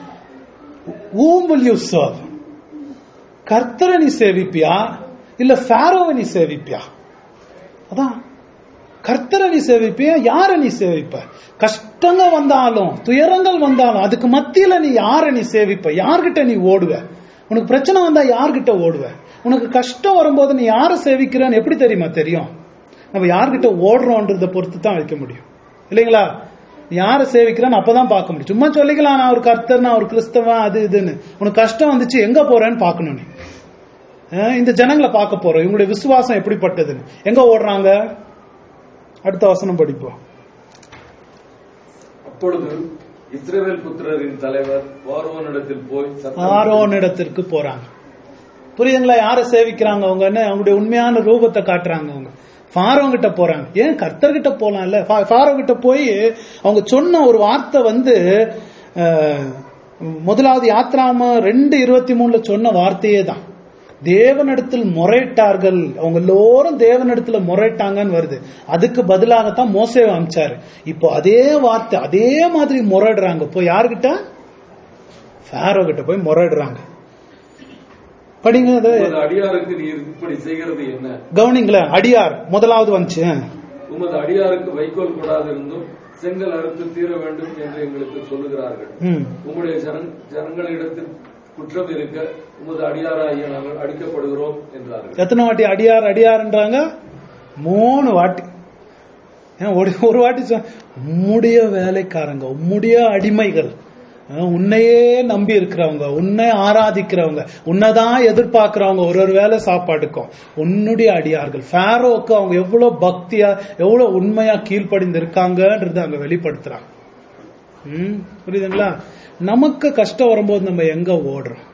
whom will you serve கர்த்தரை நீ சேவிப்பியா இல்ல ஃபேரோவை நீ சேவிப்பியா அதான் கர்த்தரை நீ சேவிப்பியா யார நீ சேவிப்ப கஷ்டங்கள் வந்தாலும் துயரங்கள் வந்தாலும் அதுக்கு மத்தியில நீ யார நீ சேவிப்ப யார்கிட்ட நீ ஓடுவ உனக்கு பிரச்சனை வந்தா யார்கிட்ட ஓடுவ உனக்கு கஷ்டம் வரும்போது நீ யாரை சேவிக்கிறன்னு எப்படி தெரியுமா தெரியும் நம்ம யார்கிட்ட ஓடுறோன்றத பொறுத்து தான் வைக்க முடியும் இல்லைங்களா நீ யாரை சேவிக்கிறான்னு அப்பதான் பார்க்க முடியும் சும்மா சொல்லிக்கலாம் நான் ஒரு கர்த்தர் நான் ஒரு கிறிஸ்தவன் அது இதுன்னு உனக்கு கஷ்டம் வந்துச்சு எங்க போறேன்னு பார்க்கணும் நீ அஹ் இந்த ஜனங்களை பார்க்க போறோம் இவங்களுடைய விசுவாசம் எப்படிப்பட்டதுன்னு எங்க ஓடுறாங்க அடுத்த வசனம் படிப்போம் அப்பொழுது இஸ்ரவேல் புத்திரரின் தலைவர் பார்வோனிடத்தில் போய் சத்தம் ஆரோன் இடத்திற்கு போறாங்க புரியுதுங்களா யாரை சேவிக்கிறாங்க அவங்க என்ன அவங்களுடைய உண்மையான ரூபத்தை காட்டுறாங்க அவங்க ஃபாரோ கிட்ட போறாங்க ஏன் கர்த்தர் கிட்ட போலாம்ல ஃபா- ஃபாரோ கிட்ட போய் அவங்க சொன்ன ஒரு வார்த்தை வந்து அஹ், முதலாவது யாத்ராம ரெண்டு இருபத்தி மூணுல சொன்ன வார்த்தையே தான் தேவனிடத்தில் முறையிட்டார்கள் அவங்க எல்லோரும் தேவனிடத்துல முறையிட்டாங்கன்னு வருது அதுக்கு பதிலாகத்தான் மோசே அமிச்சாரு இப்போ அதே வார்த்தை அதே மாதிரி முறையிடுறாங்க இப்போ யார்கிட்ட ஃபாரோ கிட்ட போய் முறையிடுறாங்க படிங்க அது உமது அடியாருக்கு நீர் இப்படி செய்கிறது என்ன கவனிங்களேன் அடியார் முதலாவது வந்துச்சு உமது அடியாருக்கு வைக்கோல் கூடாதிருந்தும் செங்கல் அறுத்து தீர வேண்டும் என்று எங்களுக்கு சொல்லுகிறார்கள் ம். உம்முடைய ஜனங்- ஜனங்களிடத்தில் குற்றம் இருக்க உமது அடியாராகிய நாங்கள் அடிக்கப்படுகிறோம் என்றார்கள் எத்தனை வாட்டி அடியார் அடியார்ன்றாங்க மூணு வாட்டி ஏன் ஒரு ஒரு வாட்டி சொ- உம்முடைய வேலைக்காரங்க உம்முடைய அடிமைகள் அஹ் உன்னையே நம்பி இருக்கிறவங்க உன்னை ஆராதிக்கிறவங்க உன்னைதான் எதிர்பார்க்கிறவங்க ஒரு ஒரு வேலை சாப்பாடுக்கும் உன்னுடைய அடியார்கள் ஃபேரோக்கு அவங்க எவ்வளவு பக்தியா எவ்வளவு உண்மையா கீழ்ப்படிந்து இருக்காங்கன்றத அங்க வெளிப்படுத்துறாங்க ம், புரியுதுங்களா நமக்கு கஷ்டம் வரும்போது நம்ம எங்க ஓடுறோம்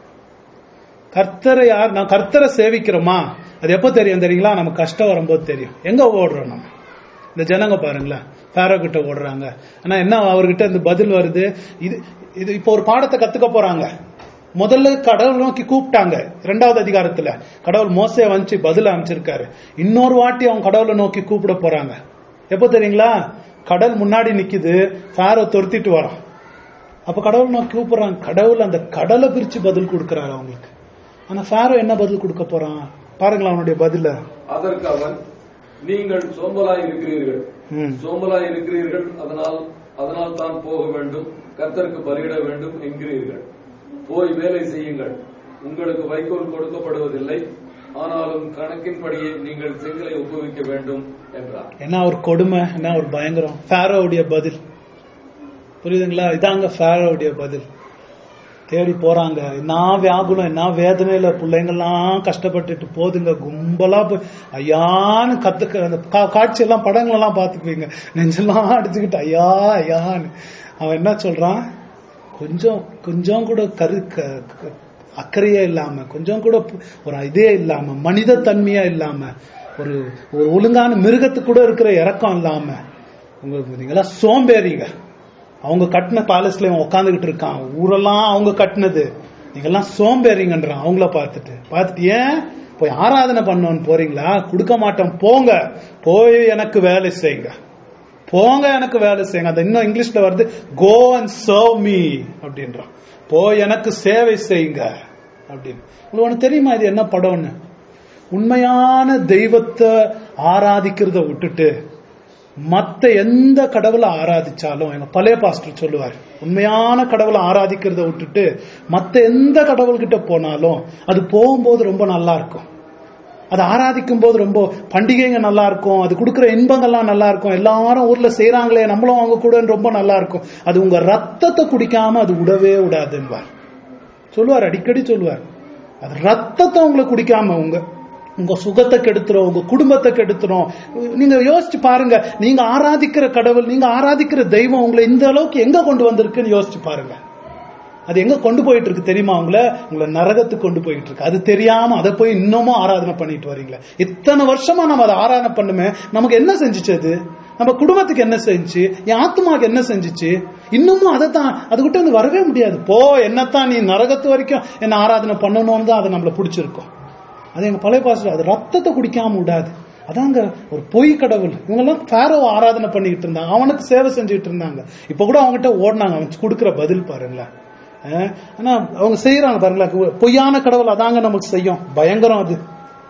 கர்த்தரை யார் நான் கர்த்தரை சேவிக்கிறோமா அது எப்போ தெரியும் தெரியுங்களா நமக்கு கஷ்டம் வரும்போது தெரியும் எங்க ஓடுறோம் நம்ம இந்த ஜனங்க பாருங்களேன் ஃபேரோ கிட்ட ஓடுறாங்க ஆனா என்ன அவர்கிட்ட இந்த பதில் வருது இது இது இப்போ ஒரு பாடத்தை கத்துக்க போறாங்க முதல்ல கடவுள் நோக்கி கூப்பிட்டாங்க இரண்டாவது அதிகாரத்துல கடவுள் மோசே வந்துச்சு பதில் அமைச்சிருக்காரு இன்னொரு வாட்டி அவங்க கடவுளை நோக்கி கூப்பிட போறாங்க எப்போ தெரியுங்களா கடல் முன்னாடி நிக்குது ஃபேரோ துரத்திட்டு வரான் அப்ப கடவுள் நோக்கி கூப்பிடுறாங்க கடவுள் அந்த கடலை பிரிச்சு பதில் கொடுக்கறாரு அவங்களுக்கு ஆனா ஃபேரோ என்ன பதில் கொடுக்க போறான் பாருங்களேன் அவனுடைய பதில அதற்கு அவன் நீங்கள் சோம்பலாய் இருக்கிறீர்கள் ம். சோம்பலாய் இருக்கிறீர்கள் அதனால் அதனால் தான் போக வேண்டும் கர்த்தருக்கு பலியிட வேண்டும் என்கிறீர்கள் போய் வேலை செய்யுங்கள் உங்களுக்கு வைக்கோல் கொடுக்கப்படுவதில்லை ஆனாலும் கணக்கின்படியே நீங்கள் செங்கலை ஒப்புவிக்க வேண்டும் என்றார் என்ன ஒரு கொடுமை என்ன ஒரு பயங்கரம் ஃபேரோவுடைய பதில் புரியுதுங்களா இதாங்க ஃபேரோவுடைய பதில் தேடி போறாங்க என்ன வியாகுலம் என்ன வேதனையில பிள்ளைங்கெல்லாம் கஷ்டப்பட்டுட்டு போதுங்க கும்பலா போய் ஐயான்னு கத்துக்க அந்த கா- காட்சி எல்லாம் படங்கள் எல்லாம் பாத்துக்குவீங்க நெஞ்செல்லாம் அடிச்சுக்கிட்டு ஐயா ஐயான்னு அவன் என்ன சொல்றான் கொஞ்சம் கொஞ்சம் கூட கரு க- க- அக்கறையே இல்லாம கொஞ்சம் கூட பு- ஒரு இதே இல்லாம மனித தன்மையா இல்லாம ஒரு ஒரு ஒழுங்கான மிருகத்துக்கு கூட இருக்கிற இறக்கம் இல்லாம உங்களுக்கு நீங்களாம் சோம்பேறிங்க அவங்க கட்டின பேலஸ்ல இவன் உட்காந்துக்கிட்டு இருக்கான் ஊரெல்லாம் அவங்க கட்டினது நீங்கெல்லாம் சோம்பேறிங்கன்றான் அவங்கள பார்த்துட்டு பார்த்துட்டு ஏன் போய் ஆராதனை பண்ணோன்னு போறீங்களா கொடுக்க மாட்டோம் போங்க போய் எனக்கு வேலை செய்யுங்க போங்க எனக்கு வேலை செய்யுங்க அது இன்னும் இங்கிலீஷ்ல வருது கோ அண்ட் சர்வ் மீ அப்படின்றான் போய் எனக்கு சேவை செய்யுங்க அப்படின்னு உங்களுக்கு ஒண்ணு தெரியுமா இது என்ன படம்னு உண்மையான தெய்வத்தை ஆராதிக்கிறத விட்டுட்டு மத்த எந்த கடவுளை ஆராதிச்சாலும் எங்க பழைய பாஸ்டர் சொல்லுவார் உண்மையான கடவுளை ஆராதிக்கிறத விட்டுட்டு மத்த எந்த கடவுள்கிட்ட போனாலும் அது போகும்போது ரொம்ப நல்லா இருக்கும் அது ஆராதிக்கும் போது ரொம்ப பண்டிகைங்க நல்லா இருக்கும் அது கொடுக்கிற இன்பங்கள்லாம் நல்லா இருக்கும் எல்லாரும் ஊர்ல செய்றாங்களே நம்மளும் அவங்க கூட ரொம்ப நல்லா இருக்கும் அது உங்க ரத்தத்தை குடிக்காம அது விடவே விடாதுன்பார் சொல்லுவார் அடிக்கடி சொல்லுவார் அது ரத்தத்தை உங்களை குடிக்காம உங்க உங்க சுகத்தை கெடுத்துரும் உங்க குடும்பத்தை கெடுத்துரும் நீங்க யோசிச்சு பாருங்க நீங்க ஆராதிக்கிற கடவுள் நீங்க ஆராதிக்கிற தெய்வம் உங்களை இந்த அளவுக்கு எங்க கொண்டு வந்திருக்குன்னு யோசிச்சு பாருங்க அது எங்க கொண்டு போயிட்டு இருக்கு தெரியுமா உங்களை உங்களை நரகத்துக்கு கொண்டு போயிட்டு இருக்கு அது தெரியாம அதை போய் இன்னமும் ஆராதனை பண்ணிட்டு வரீங்களே இத்தனை வருஷமா நம்ம அதை ஆராதனை பண்ணுமே நமக்கு என்ன செஞ்சுச்சு அது நம்ம குடும்பத்துக்கு என்ன செஞ்சுச்சு என் ஆத்மாக்கு என்ன செஞ்சுச்சு இன்னமும் அதை தான் அதுகிட்ட வந்து வரவே முடியாது போ என்னத்தான் நீ நரகத்து வரைக்கும் என்ன ஆராதனை பண்ணணும்னு தான் அதை நம்மள பிடிச்சிருக்கோம் அது எங்க பழைய பாஸ்டர் அது ரத்தத்தை குடிக்காம விடாது அதாங்க ஒரு பொய் கடவுள் இவங்கெல்லாம் ஃபேரோ ஆராதனை பண்ணிக்கிட்டு இருந்தாங்க அவனுக்கு சேவை செஞ்சுட்டு இருந்தாங்க இப்ப கூட அவங்ககிட்ட ஓடினாங்க அவன் கொடுக்குற பதில் பாருங்களேன் அஹ் ஆனா அவங்க செய்யறாங்க பாருங்களேன் பொய்யான கடவுள் அதாங்க நமக்கு செய்யும் பயங்கரம் அது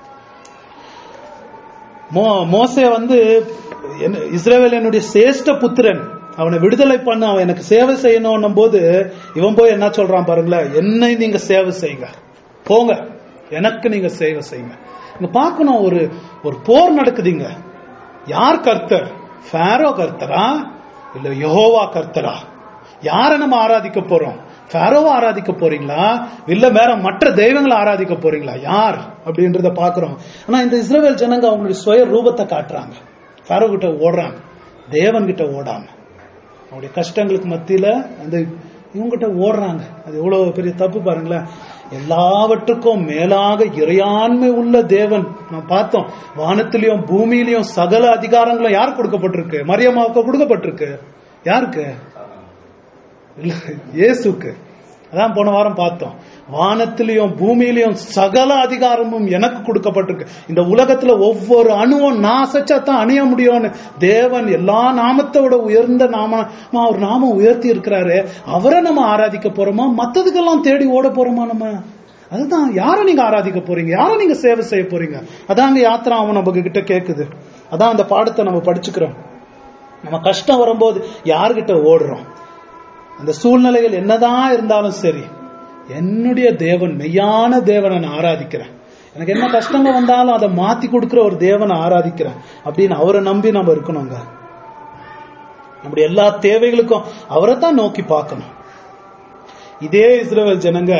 மோ மோசே வந்து என்ன- இஸ்ரவேல் என்னுடைய சேஷ்ட புத்திரன் அவனை விடுதலை பண்ண அவன் எனக்கு சேவை செய்யணும் போது இவன் போய் என்ன சொல்றான் பாருங்களேன் என்னை நீங்க சேவை செய்யுங்க போங்க எனக்கு நீங்க சேவை செய்யுங்க இங்க பார்க்கணும் ஒரு ஒரு போர் நடக்குதுங்க யார் கர்த்தர் ஃபேரோ கர்த்தரா இல்ல யெகோவா கர்த்தரா யாரை நம்ம ஆராதிக்க போறோம் ஃபேரோவை ஆராதிக்க போறீங்களா இல்ல வேற மற்ற தெய்வங்களை ஆராதிக்க போறீங்களா யார் அப்படின்றத பாக்குறோம் ஆனா இந்த இஸ்ரவேல் ஜனங்க அவங்களுடைய சுய ரூபத்தை காட்டுறாங்க ஃபேரோ கிட்ட ஓடுறாங்க தேவன் கிட்ட ஓடாம அவங்களுடைய கஷ்டங்களுக்கு மத்தியில அந்த இவங்ககிட்ட ஓடுறாங்க அது எவ்வளவு பெரிய தப்பு பாருங்களேன் எல்லாவற்றுக்கும் மேலாக இறையாண்மை உள்ள தேவன் நான் பார்த்தோம் வானத்திலையும் பூமியிலையும் சகல அதிகாரங்களும் யார் கொடுக்கப்பட்டிருக்கு மரியம்மாவுக்கு கொடுக்கப்பட்டிருக்கு யாருக்கு இல்ல இயேசுக்கு அதான் போன வாரம் பார்த்தோம் வானத்திலையும் பூமியிலையும் சகல அதிகாரமும் எனக்கு கொடுக்கப்பட்டிருக்கு இந்த உலகத்துல ஒவ்வொரு அணுவும் நான் சச்சா தான் அணிய முடியும்னு தேவன் எல்லா நாமத்தோட உயர்ந்த நாம அவர் நாமம் உயர்த்தி இருக்கிறாரு அவரை நம்ம ஆராதிக்க போறோமா மத்ததுக்கெல்லாம் தேடி ஓட போறோமா நம்ம அதுதான் யாரை நீங்க ஆராதிக்க போறீங்க யாரை நீங்க சேவை செய்ய போறீங்க அதாங்க யாத்திரா அவன் நம்ம கிட்ட கேக்குது அதான் அந்த பாடத்தை நம்ம படிச்சுக்கிறோம் நம்ம கஷ்டம் வரும்போது யார்கிட்ட ஓடுறோம் அந்த சூழ்நிலைகள் என்னதான் இருந்தாலும் சரி என்னுடைய தேவன் மெய்யான தேவனை நான் ஆராதிக்கிறேன் எனக்கு என்ன கஷ்டங்கள் வந்தாலும் அதை மாத்தி கொடுக்கிற ஒரு தேவனை ஆராதிக்கிறேன் அப்படின்னு அவரை நம்பி நம்ம இருக்கணுங்க நம்முடைய எல்லா தேவைகளுக்கும் அவரை தான் நோக்கி பார்க்கணும் இதே இஸ்ரேல் ஜனங்க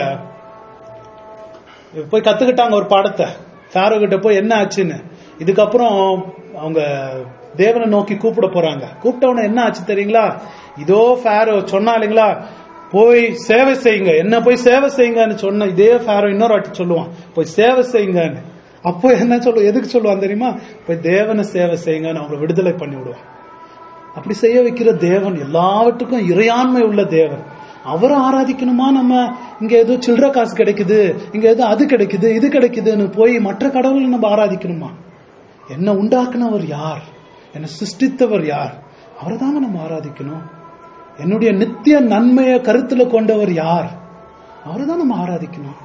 போய் கத்துக்கிட்டாங்க ஒரு பாடத்தை சாரோ கிட்ட போய் என்ன ஆச்சுன்னு இதுக்கப்புறம் அவங்க தேவனை நோக்கி கூப்பிட போறாங்க கூப்பிட்டவன என்ன ஆச்சு தெரியுங்களா இதோ ஃபேரோ சொன்னா இல்லைங்களா போய் சேவை செய்யுங்க என்ன போய் சேவை செய்யுங்கன்னு சொன்ன இதே ஃபேரோ இன்னொரு வாட்டி சொல்லுவான் போய் சேவை செய்யுங்கன்னு அப்போ என்ன சொல்லுவோம் எதுக்கு சொல்லுவான் தெரியுமா போய் தேவனை சேவை செய்யுங்கன்னு அவங்களை விடுதலை பண்ணி விடுவான் அப்படி செய்ய வைக்கிற தேவன் எல்லாவற்றுக்கும் இறையாண்மை உள்ள தேவன் அவரை ஆராதிக்கணுமா நம்ம இங்க ஏதோ சில்லற காசு கிடைக்குது இங்க ஏதோ அது கிடைக்குது இது கிடைக்குதுன்னு போய் மற்ற கடவுளை நம்ம ஆராதிக்கணுமா என்ன உண்டாக்குனவர் யார் என்னை சிருஷ்டித்தவர் யார் அவரை தாங்க நம்ம ஆராதிக்கணும் என்னுடைய நித்திய நன்மையை கருத்துல கொண்டவர் யார் அவரை தான் நம்ம ஆராதிக்கணும்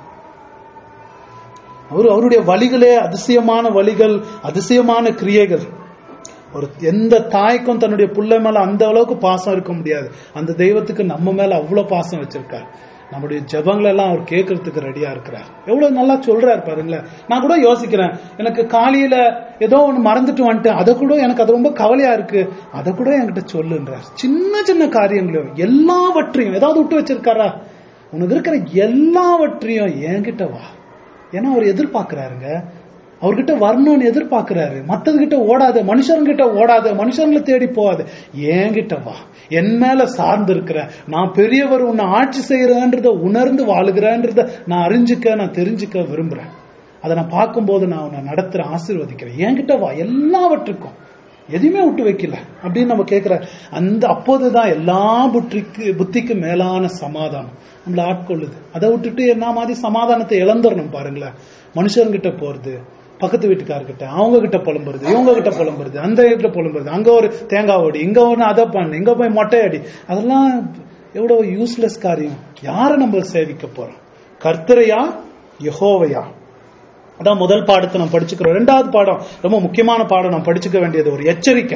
அவரு அவருடைய வழிகளே அதிசயமான வழிகள் அதிசயமான கிரியைகள் ஒரு எந்த தாய்க்கும் தன்னுடைய புள்ளை மேல அந்த அளவுக்கு பாசம் இருக்க முடியாது அந்த தெய்வத்துக்கு நம்ம மேல அவ்வளவு பாசம் வச்சிருக்கார் நம்முடைய ஜபங்கள் எல்லாம் அவர் கேட்கறதுக்கு ரெடியா இருக்கிறார் எவ்வளவு நல்லா சொல்றாரு பாருங்களேன் நான் கூட யோசிக்கிறேன் எனக்கு காலையில ஏதோ ஒண்ணு மறந்துட்டு வந்துட்டேன் அதை கூட எனக்கு அது ரொம்ப கவலையா இருக்கு அதை கூட என்கிட்ட சொல்லுன்றார் சின்ன சின்ன காரியங்களையும் எல்லாவற்றையும் ஏதாவது விட்டு வச்சிருக்காரா உனக்கு இருக்கிற எல்லாவற்றையும் என்கிட்ட வா ஏன்னா அவர் எதிர்பார்க்கிறாருங்க அவர்கிட்ட வரணும்னு எதிர்பார்க்கிறாரு மத்ததுகிட்ட ஓடாத மனுஷங்கிட்ட ஓடாத மனுஷங்களை தேடி போகாத என்கிட்ட வா என் மேல சார்ந்து இருக்கிற நான் பெரியவர் உன்னை ஆட்சி செய்யறேன்றத உணர்ந்து வாழுகிறேன்றத நான் அறிஞ்சுக்க நான் தெரிஞ்சுக்க விரும்புறேன் அதை நான் பார்க்கும்போது நான் உன்னை நடத்துற ஆசீர்வதிக்கிறேன் என்கிட்ட வா எல்லாவற்றுக்கும் எதையுமே விட்டு வைக்கல அப்படின்னு நம்ம கேட்கிற அந்த அப்போதுதான் எல்லா புத்திக்கு புத்திக்கு மேலான சமாதானம் நம்மள ஆட்கொள்ளுது அதை விட்டுட்டு என்ன மாதிரி சமாதானத்தை இழந்துடணும் பாருங்களேன் மனுஷர்கிட்ட போறது பக்கத்து வீட்டுக்காரர்கிட்ட அவங்க கிட்ட புலம்புறது இவங்க கிட்ட புலம்புறது அந்த கிட்ட புலம்புறது அங்க ஒரு தேங்காய் ஓடி இங்க ஒண்ணு அதை பண்ணு இங்க போய் மொட்டை அடி அதெல்லாம் எவ்வளவு யூஸ்லெஸ் காரியம் யாரை நம்ம சேவிக்க போறோம் கர்த்தரையா யெகோவையா அதான் முதல் பாடத்தை நம்ம படிச்சுக்கிறோம் ரெண்டாவது பாடம் ரொம்ப முக்கியமான பாடம் நம்ம படிச்சுக்க வேண்டியது ஒரு எச்சரிக்கை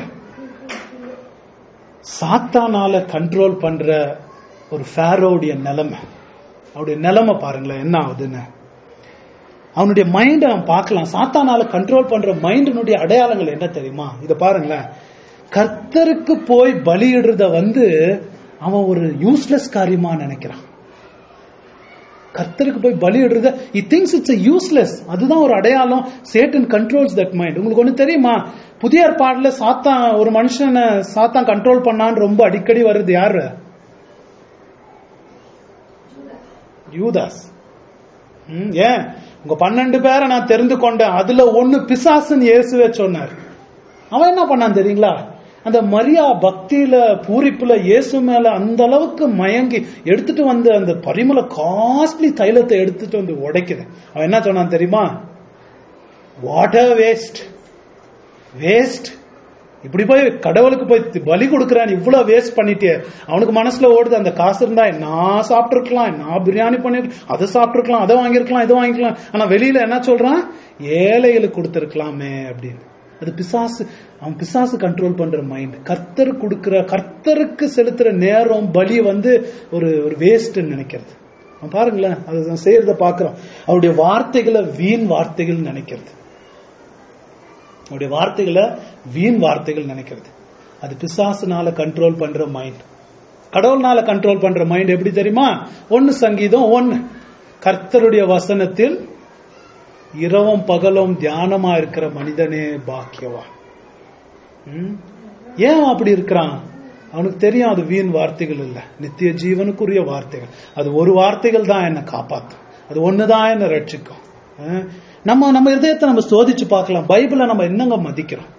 சாத்தானால கண்ட்ரோல் பண்ற ஒரு ஃபேரோடைய நிலைமை அவருடைய நிலைமை பாருங்களேன் என்ன ஆகுதுன்னு அவனுடைய மைண்டை அவன் பார்க்கலாம் சாத்தானால கண்ட்ரோல் பண்ற மைண்டினுடைய அடையாளங்கள் என்ன தெரியுமா இத பாருங்களேன் கர்த்தருக்கு போய் பலியிடுறத வந்து அவன் ஒரு யூஸ்லெஸ் காரியமா நினைக்கிறான் கர்த்தருக்கு போய் பலி இடுறது இ திங்ஸ் இட்ஸ் யூஸ்லெஸ் அதுதான் ஒரு அடையாளம் சேட்டன் கண்ட்ரோல்ஸ் தட் மைண்ட் உங்களுக்கு ஒண்ணு தெரியுமா புதிய ஏற்பாடுல சாத்தான் ஒரு மனுஷனை சாத்தான் கண்ட்ரோல் பண்ணான்னு ரொம்ப அடிக்கடி வருது யாரு யூதாஸ் ம், ஏன் உங்க பன்னெண்டு பேரை நான் தெரிந்து கொண்டேன் அதுல ஒண்ணு பிசாசுன்னு இயேசுவே சொன்னார் அவன் என்ன பண்ணான் தெரியுங்களா அந்த மரியா பக்தியில பூரிப்புல இயேசு மேல அந்த அளவுக்கு மயங்கி எடுத்துட்டு வந்து அந்த பரிமள காஸ்ட்லி தைலத்தை எடுத்துட்டு வந்து உடைக்குது அவன் என்ன சொன்னான் தெரியுமா வாட்டர் வேஸ்ட் வேஸ்ட் இப்படி போய் கடவுளுக்கு போய் பலி கொடுக்கறான் இவ்வளவு வேஸ்ட் பண்ணிட்டே அவனுக்கு மனசுல ஓடுது அந்த காசு இருந்தா நான் சாப்பிட்டுருக்கலாம் நான் பிரியாணி பண்ணி அதை சாப்பிட்டுருக்கலாம் அதை வாங்கியிருக்கலாம் இதை வாங்கிக்கலாம் ஆனா வெளியில என்ன சொல்றான் ஏழைகளுக்கு கொடுத்துருக்கலாமே அப்படின்னு அது பிசாசு அவன் பிசாசு கண்ட்ரோல் பண்ற மைண்ட் கர்த்தர் கொடுக்கிற கர்த்தருக்கு செலுத்துற நேரம் பலி வந்து ஒரு ஒரு வேஸ்ட் நினைக்கிறது அவன் பாருங்களேன் அதை நான் செய்யறத பாக்குறோம் அவருடைய வார்த்தைகளை வீண் வார்த்தைகள் நினைக்கிறது அவருடைய வார்த்தைகளை வீண் வார்த்தைகள் நினைக்கிறது அது பிசாசுனால கண்ட்ரோல் பண்ற மைண்ட் கடவுள்னால கண்ட்ரோல் பண்ற மைண்ட் எப்படி தெரியுமா ஒன்னு சங்கீதம் ஒன்னு கர்த்தருடைய வசனத்தில் இரவும் பகலும் தியானமா இருக்கிற மனிதனே பாக்கியவான் ம்? ஏன் அவன் அப்படி இருக்கிறான் அவனுக்கு தெரியும் அது வீண் வார்த்தைகள் இல்ல நித்திய ஜீவனுக்குரிய வார்த்தைகள் அது ஒரு வார்த்தைகள் தான் என்ன காப்பாத்தும் அது ஒண்ணுதான் என்ன ரட்சிக்கும் அஹ் நம்ம நம்ம இதயத்தை நம்ம சோதிச்சு பார்க்கலாம் பைபிளை நம்ம என்னங்க மதிக்கிறோம்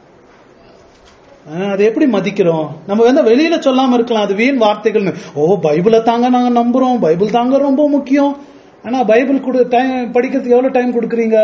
அஹ் அதை எப்படி மதிக்கிறோம் நம்ம வந்து வெளியில சொல்லாம இருக்கலாம் அது வீண் வார்த்தைகள்னு ஓ பைபிளை தாங்க நாங்க நம்புறோம் பைபிள் தாங்க ரொம்ப முக்கியம் ஆனா பைபிள் கொடு டைம் படிக்கிறதுக்கு எவ்வளவு டைம் கொடுக்குறீங்க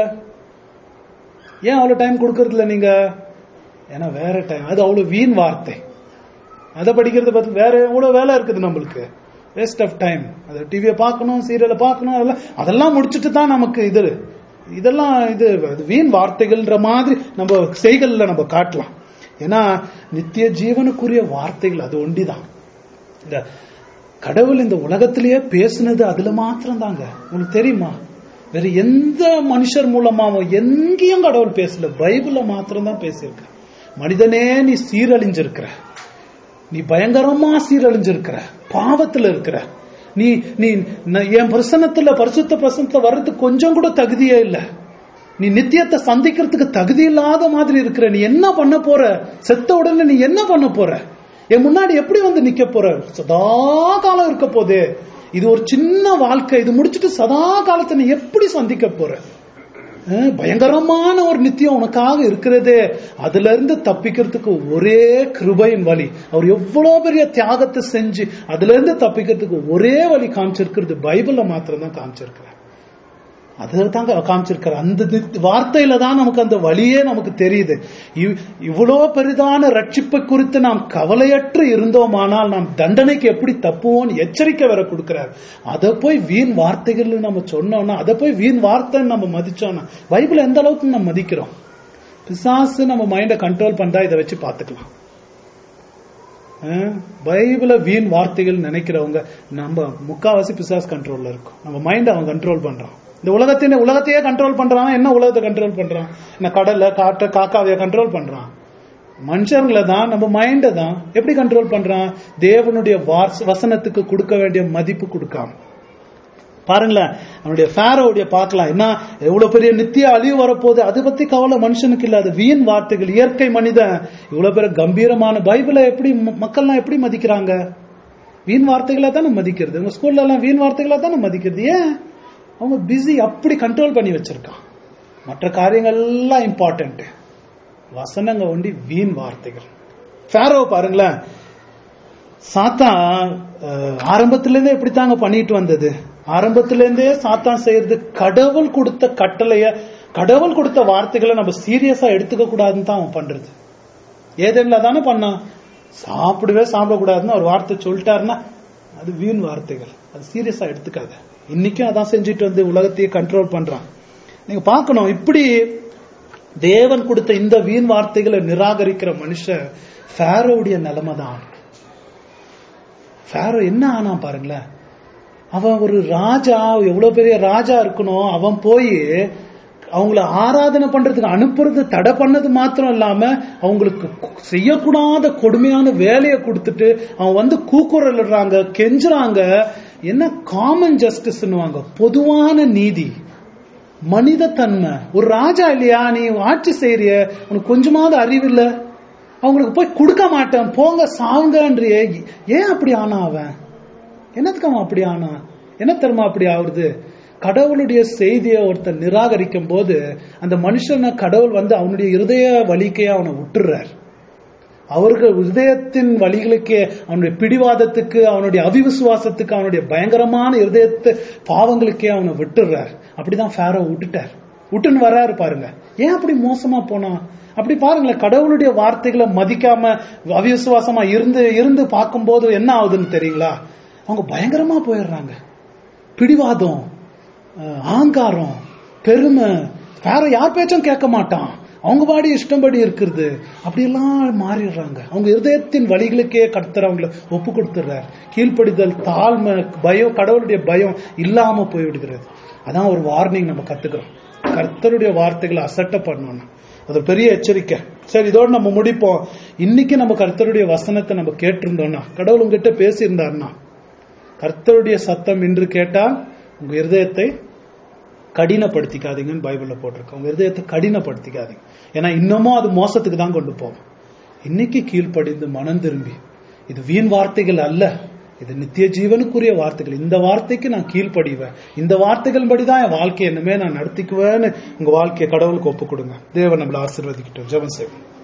ஏன் அவ்வளவு டைம் கொடுக்கறது இல்ல நீங்க ஏன்னா வேற டைம் அது அவ்வளவு வீண் வார்த்தை அதை படிக்கிறத பார்த்து வேற எவ்வளவு வேலை இருக்குது நம்மளுக்கு வேஸ்ட் ஆஃப் டைம் அது டிவியை பார்க்கணும் சீரியலை பார்க்கணும் அதெல்லாம் அதெல்லாம் முடிச்சுட்டு தான் நமக்கு இது இதெல்லாம் இது அது வீண் வார்த்தைகள்ன்ற மாதிரி நம்ம செய்கள்ல நம்ம காட்டலாம் ஏன்னா நித்திய ஜீவனுக்குரிய வார்த்தைகள் அது ஒண்டிதான் இந்த கடவுள் இந்த உலகத்திலேயே பேசுனது அதுல மாத்திரம் தாங்க உங்களுக்கு தெரியுமா வேற எந்த மனுஷர் மூலமாவும் எங்கேயும் கடவுள் பேசல பைபிள்ல மாத்திரம் தான் பேசியிருக்க மனிதனே நீ சீரழிஞ்சிருக்கிற நீ பயங்கரமா சீரழிஞ்சிருக்கிற பாவத்துல இருக்கிற நீ நீ ந- என் பிரசன்னத்துல பரிசுத்த பிரசனத்துல வர்றதுக்கு கொஞ்சம் கூட தகுதியே இல்ல நீ நித்தியத்தை சந்திக்கிறதுக்கு தகுதி இல்லாத மாதிரி இருக்கிற நீ என்ன பண்ண போற செத்த உடனே நீ என்ன பண்ண போற என் முன்னாடி எப்படி வந்து நிக்க போற சதா காலம் இருக்க போதே இது ஒரு சின்ன வாழ்க்கை இது முடிச்சிட்டு சதா காலத்தை நீ எப்படி சந்திக்க போற அஹ், பயங்கரமான ஒரு நித்தியம் உனக்காக இருக்கிறதே அதுல இருந்து தப்பிக்கிறதுக்கு ஒரே கிருபையின் வழி அவர் எவ்வளவு பெரிய தியாகத்தை செஞ்சு அதுல இருந்து தப்பிக்கிறதுக்கு ஒரே வழி காமிச்சிருக்கிறது பைபிள்ல மாத்திரம் தான் காமிச்சிருக்கிறார் அதில் தாங்க காமிச்சிருக்காரு அந்த நித்- வார்த்தையில தான் நமக்கு அந்த வழியே நமக்கு தெரியுது இவ்- இவ்வளோ பெரிதான ரட்சிப்பை குறித்து நாம் கவலையற்று இருந்தோமானால் நாம் தண்டனைக்கு எப்படி தப்புவோம்னு எச்சரிக்கை வேற கொடுக்கிறார் அதை போய் வீண் வார்த்தைகள் நம்ம சொன்னோம்னா அதை போய் வீண் வார்த்தைன்னு நம்ம மதிச்சோம்னா பைபிள் எந்த அளவுக்கு நம்ம மதிக்கிறோம் பிசாசு நம்ம மைண்டை கண்ட்ரோல் பண்றா இதை வச்சு பார்த்துக்கலாம் அஹ், பைபிள வீண் வார்த்தைகள் நினைக்கிறவங்க நம்ம முக்காவாசி பிசாஸ் கண்ட்ரோல்ல இருக்கும் நம்ம மைண்ட் அவன் கண்ட்ரோல் பண்றான் இந்த உலகத்தின உலகத்தையே கண்ட்ரோல் பண்றான் என்ன உலகத்தை கண்ட்ரோல் பண்றான் என்ன கடலை காற்றை காக்காவைய கண்ட்ரோல் பண்றான் மனுஷங்களை தான் நம்ம மைண்டை தான் எப்படி கண்ட்ரோல் பண்றான் தேவனுடைய வார்ஸ்- வசனத்துக்கு கொடுக்க வேண்டிய மதிப்பு கொடுக்காம பாருங்களேன் அவனுடைய ஃபேரோடைய பார்க்கலாம் என்ன எவ்வளவு பெரிய நித்திய அழிவு வரப்போகுது அதை பத்தி கவலை மனுஷனுக்கு இல்ல அது வீண் வார்த்தைகள் இயற்கை மனிதன் இவ்வளவு பெரிய கம்பீரமான பைபிளை எப்படி ம- மக்கள்லாம் எப்படி மதிக்கிறாங்க வீண் வார்த்தைகளா தானே மதிக்கிறது உங்க ஸ்கூல்ல எல்லாம் வீண் வார்த்தைகளா தானே மதிக்கிறது ஏன் அவங்க பிஸி அப்படி கண்ட்ரோல் பண்ணி வச்சிருக்கான் மற்ற காரியங்கள் எல்லாம் இம்பார்ட்டன்ட் வசனங்க ஒண்டி வீண் வார்த்தைகள் ஃபேரோ பாருங்களேன் சாத்தான் அஹ், ஆரம்பத்திலிருந்தே எப்படித்தாங்க பண்ணிட்டு வந்தது ஆரம்பத்திலிருந்தே சாத்தான் செய்யறது கடவுள் கொடுத்த கட்டளைய கடவுள் கொடுத்த வார்த்தைகளை நம்ம சீரியஸா எடுத்துக்க கூடாதுன்னு தான் அவன் பண்றது ஏதேன்ல தானே பண்ணான் சாப்பிடவே சாப்பிடக்கூடாதுன்னு ஒரு வார்த்தை சொல்லிட்டாருன்னா அது வீண் வார்த்தைகள் அது சீரியஸா எடுத்துக்காத இன்னைக்கும் அதான் செஞ்சுட்டு வந்து உலகத்தையே கண்ட்ரோல் பண்றான் நீங்க பார்க்கணும் இப்படி தேவன் கொடுத்த இந்த வீண் வார்த்தைகளை நிராகரிக்கிற மனுஷன் ஃபேரோவுடைய நிலைமை தான் ஃபேரோ என்ன ஆனா பாருங்களேன் அவன் ஒரு ராஜா எவ்வளவு பெரிய ராஜா இருக்கணும் அவன் போய் அவங்கள ஆராதனை பண்றதுக்கு அனுப்புறது தடை பண்ணது மாத்திரம் இல்லாம அவங்களுக்கு கு- செய்யக்கூடாத கொடுமையான வேலையை கொடுத்துட்டு அவன் வந்து கூக்குரலிடுறாங்க கெஞ்சுறாங்க என்ன காமன் ஜஸ்டிஸ்னுவாங்க பொதுவான நீதி மனித தன்மை ஒரு ராஜா இல்லையா நீ ஆட்சி செய்யறிய உனக்கு கொஞ்சமாவது அறிவு இல்ல அவங்களுக்கு போய் கொடுக்க மாட்டேன் போங்க சாவுங்கன்றியே ஏன் அப்படி ஆனா அவன் என்னத்துக்கு அவன் அப்படி ஆனா என்ன தெரியுமா அப்படி ஆகுறது கடவுளுடைய செய்தியை ஒருத்தர் நிராகரிக்கும் போது அந்த மனுஷனை கடவுள் வந்து அவனுடைய இருதய வலிக்கையே அவனை விட்டுறார் அவர்கள் இதயத்தின் வழிகளுக்கே அவனுடைய பிடிவாதத்துக்கு அவனுடைய அவிவிசுவாசத்துக்கு அவனுடைய பயங்கரமான இருதயத்து பாவங்களுக்கே அவனை விட்டுறார் அப்படிதான் ஃபேரோ விட்டுட்டார் விட்டுன்னு வர்றாரு பாருங்க ஏன் அப்படி மோசமா போனா அப்படி பாருங்களேன் கடவுளுடைய வார்த்தைகளை மதிக்காம அவிசுவாசமா இருந்து இருந்து பார்க்கும்போது என்ன ஆகுதுன்னு தெரியுங்களா அவங்க பயங்கரமா போயிடுறாங்க பிடிவாதம் அஹ், ஆங்காரம் பெருமை வேற யார் பேச்சும் கேட்க மாட்டான் அவங்க பாடி இஷ்டம்படி இருக்கிறது அப்படியெல்லாம் மாறிடுறாங்க அவங்க இருதயத்தின் வழிகளுக்கே கர்த்தர் அவங்கள ஒப்பு கொடுத்துடுறார் கீழ்ப்படிதல் தாழ்மை பயம் கடவுளுடைய பயம் இல்லாம போய்விடுகிறது அதான் ஒரு வார்னிங் நம்ம கத்துக்கிறோம் கர்த்தருடைய வார்த்தைகளை அசட்ட பண்ணணும் அது ஒரு பெரிய எச்சரிக்கை சரி இதோட நம்ம முடிப்போம் இன்னைக்கு நம்ம கர்த்தருடைய வசனத்தை நம்ம கேட்டிருந்தோம்னா கடவுள் உங்ககிட்ட பேசியிருந்தாருன்னா கர்த்தருடைய சத்தம் இன்று கேட்டால் உங்க இருதயத்தை கடினப்படுத்திக்காதீங்கன்னு பைபிள்ல போட்டிருக்கு உங்க இருதயத்தை கடினப்படுத்திக்காதீங்க ஏன்னா இன்னமும் அது மோசத்துக்கு தான் கொண்டு போகும் இன்னைக்கு கீழ்ப்படிந்து மனம் திரும்பி இது வீண் வார்த்தைகள் அல்ல இது நித்திய ஜீவனுக்குரிய வார்த்தைகள் இந்த வார்த்தைக்கு நான் கீழ்ப்படிவேன் இந்த வார்த்தைகள் படிதான் என் வாழ்க்கையை என்னமே நான் நடத்திக்குவேன்னு உங்க வாழ்க்கையை கடவுளுக்கு ஒப்பு கொடுங்க தேவன் நம்மளை ஆசீர்வதிக்கட்டும் ஜெபம் செய்வோம்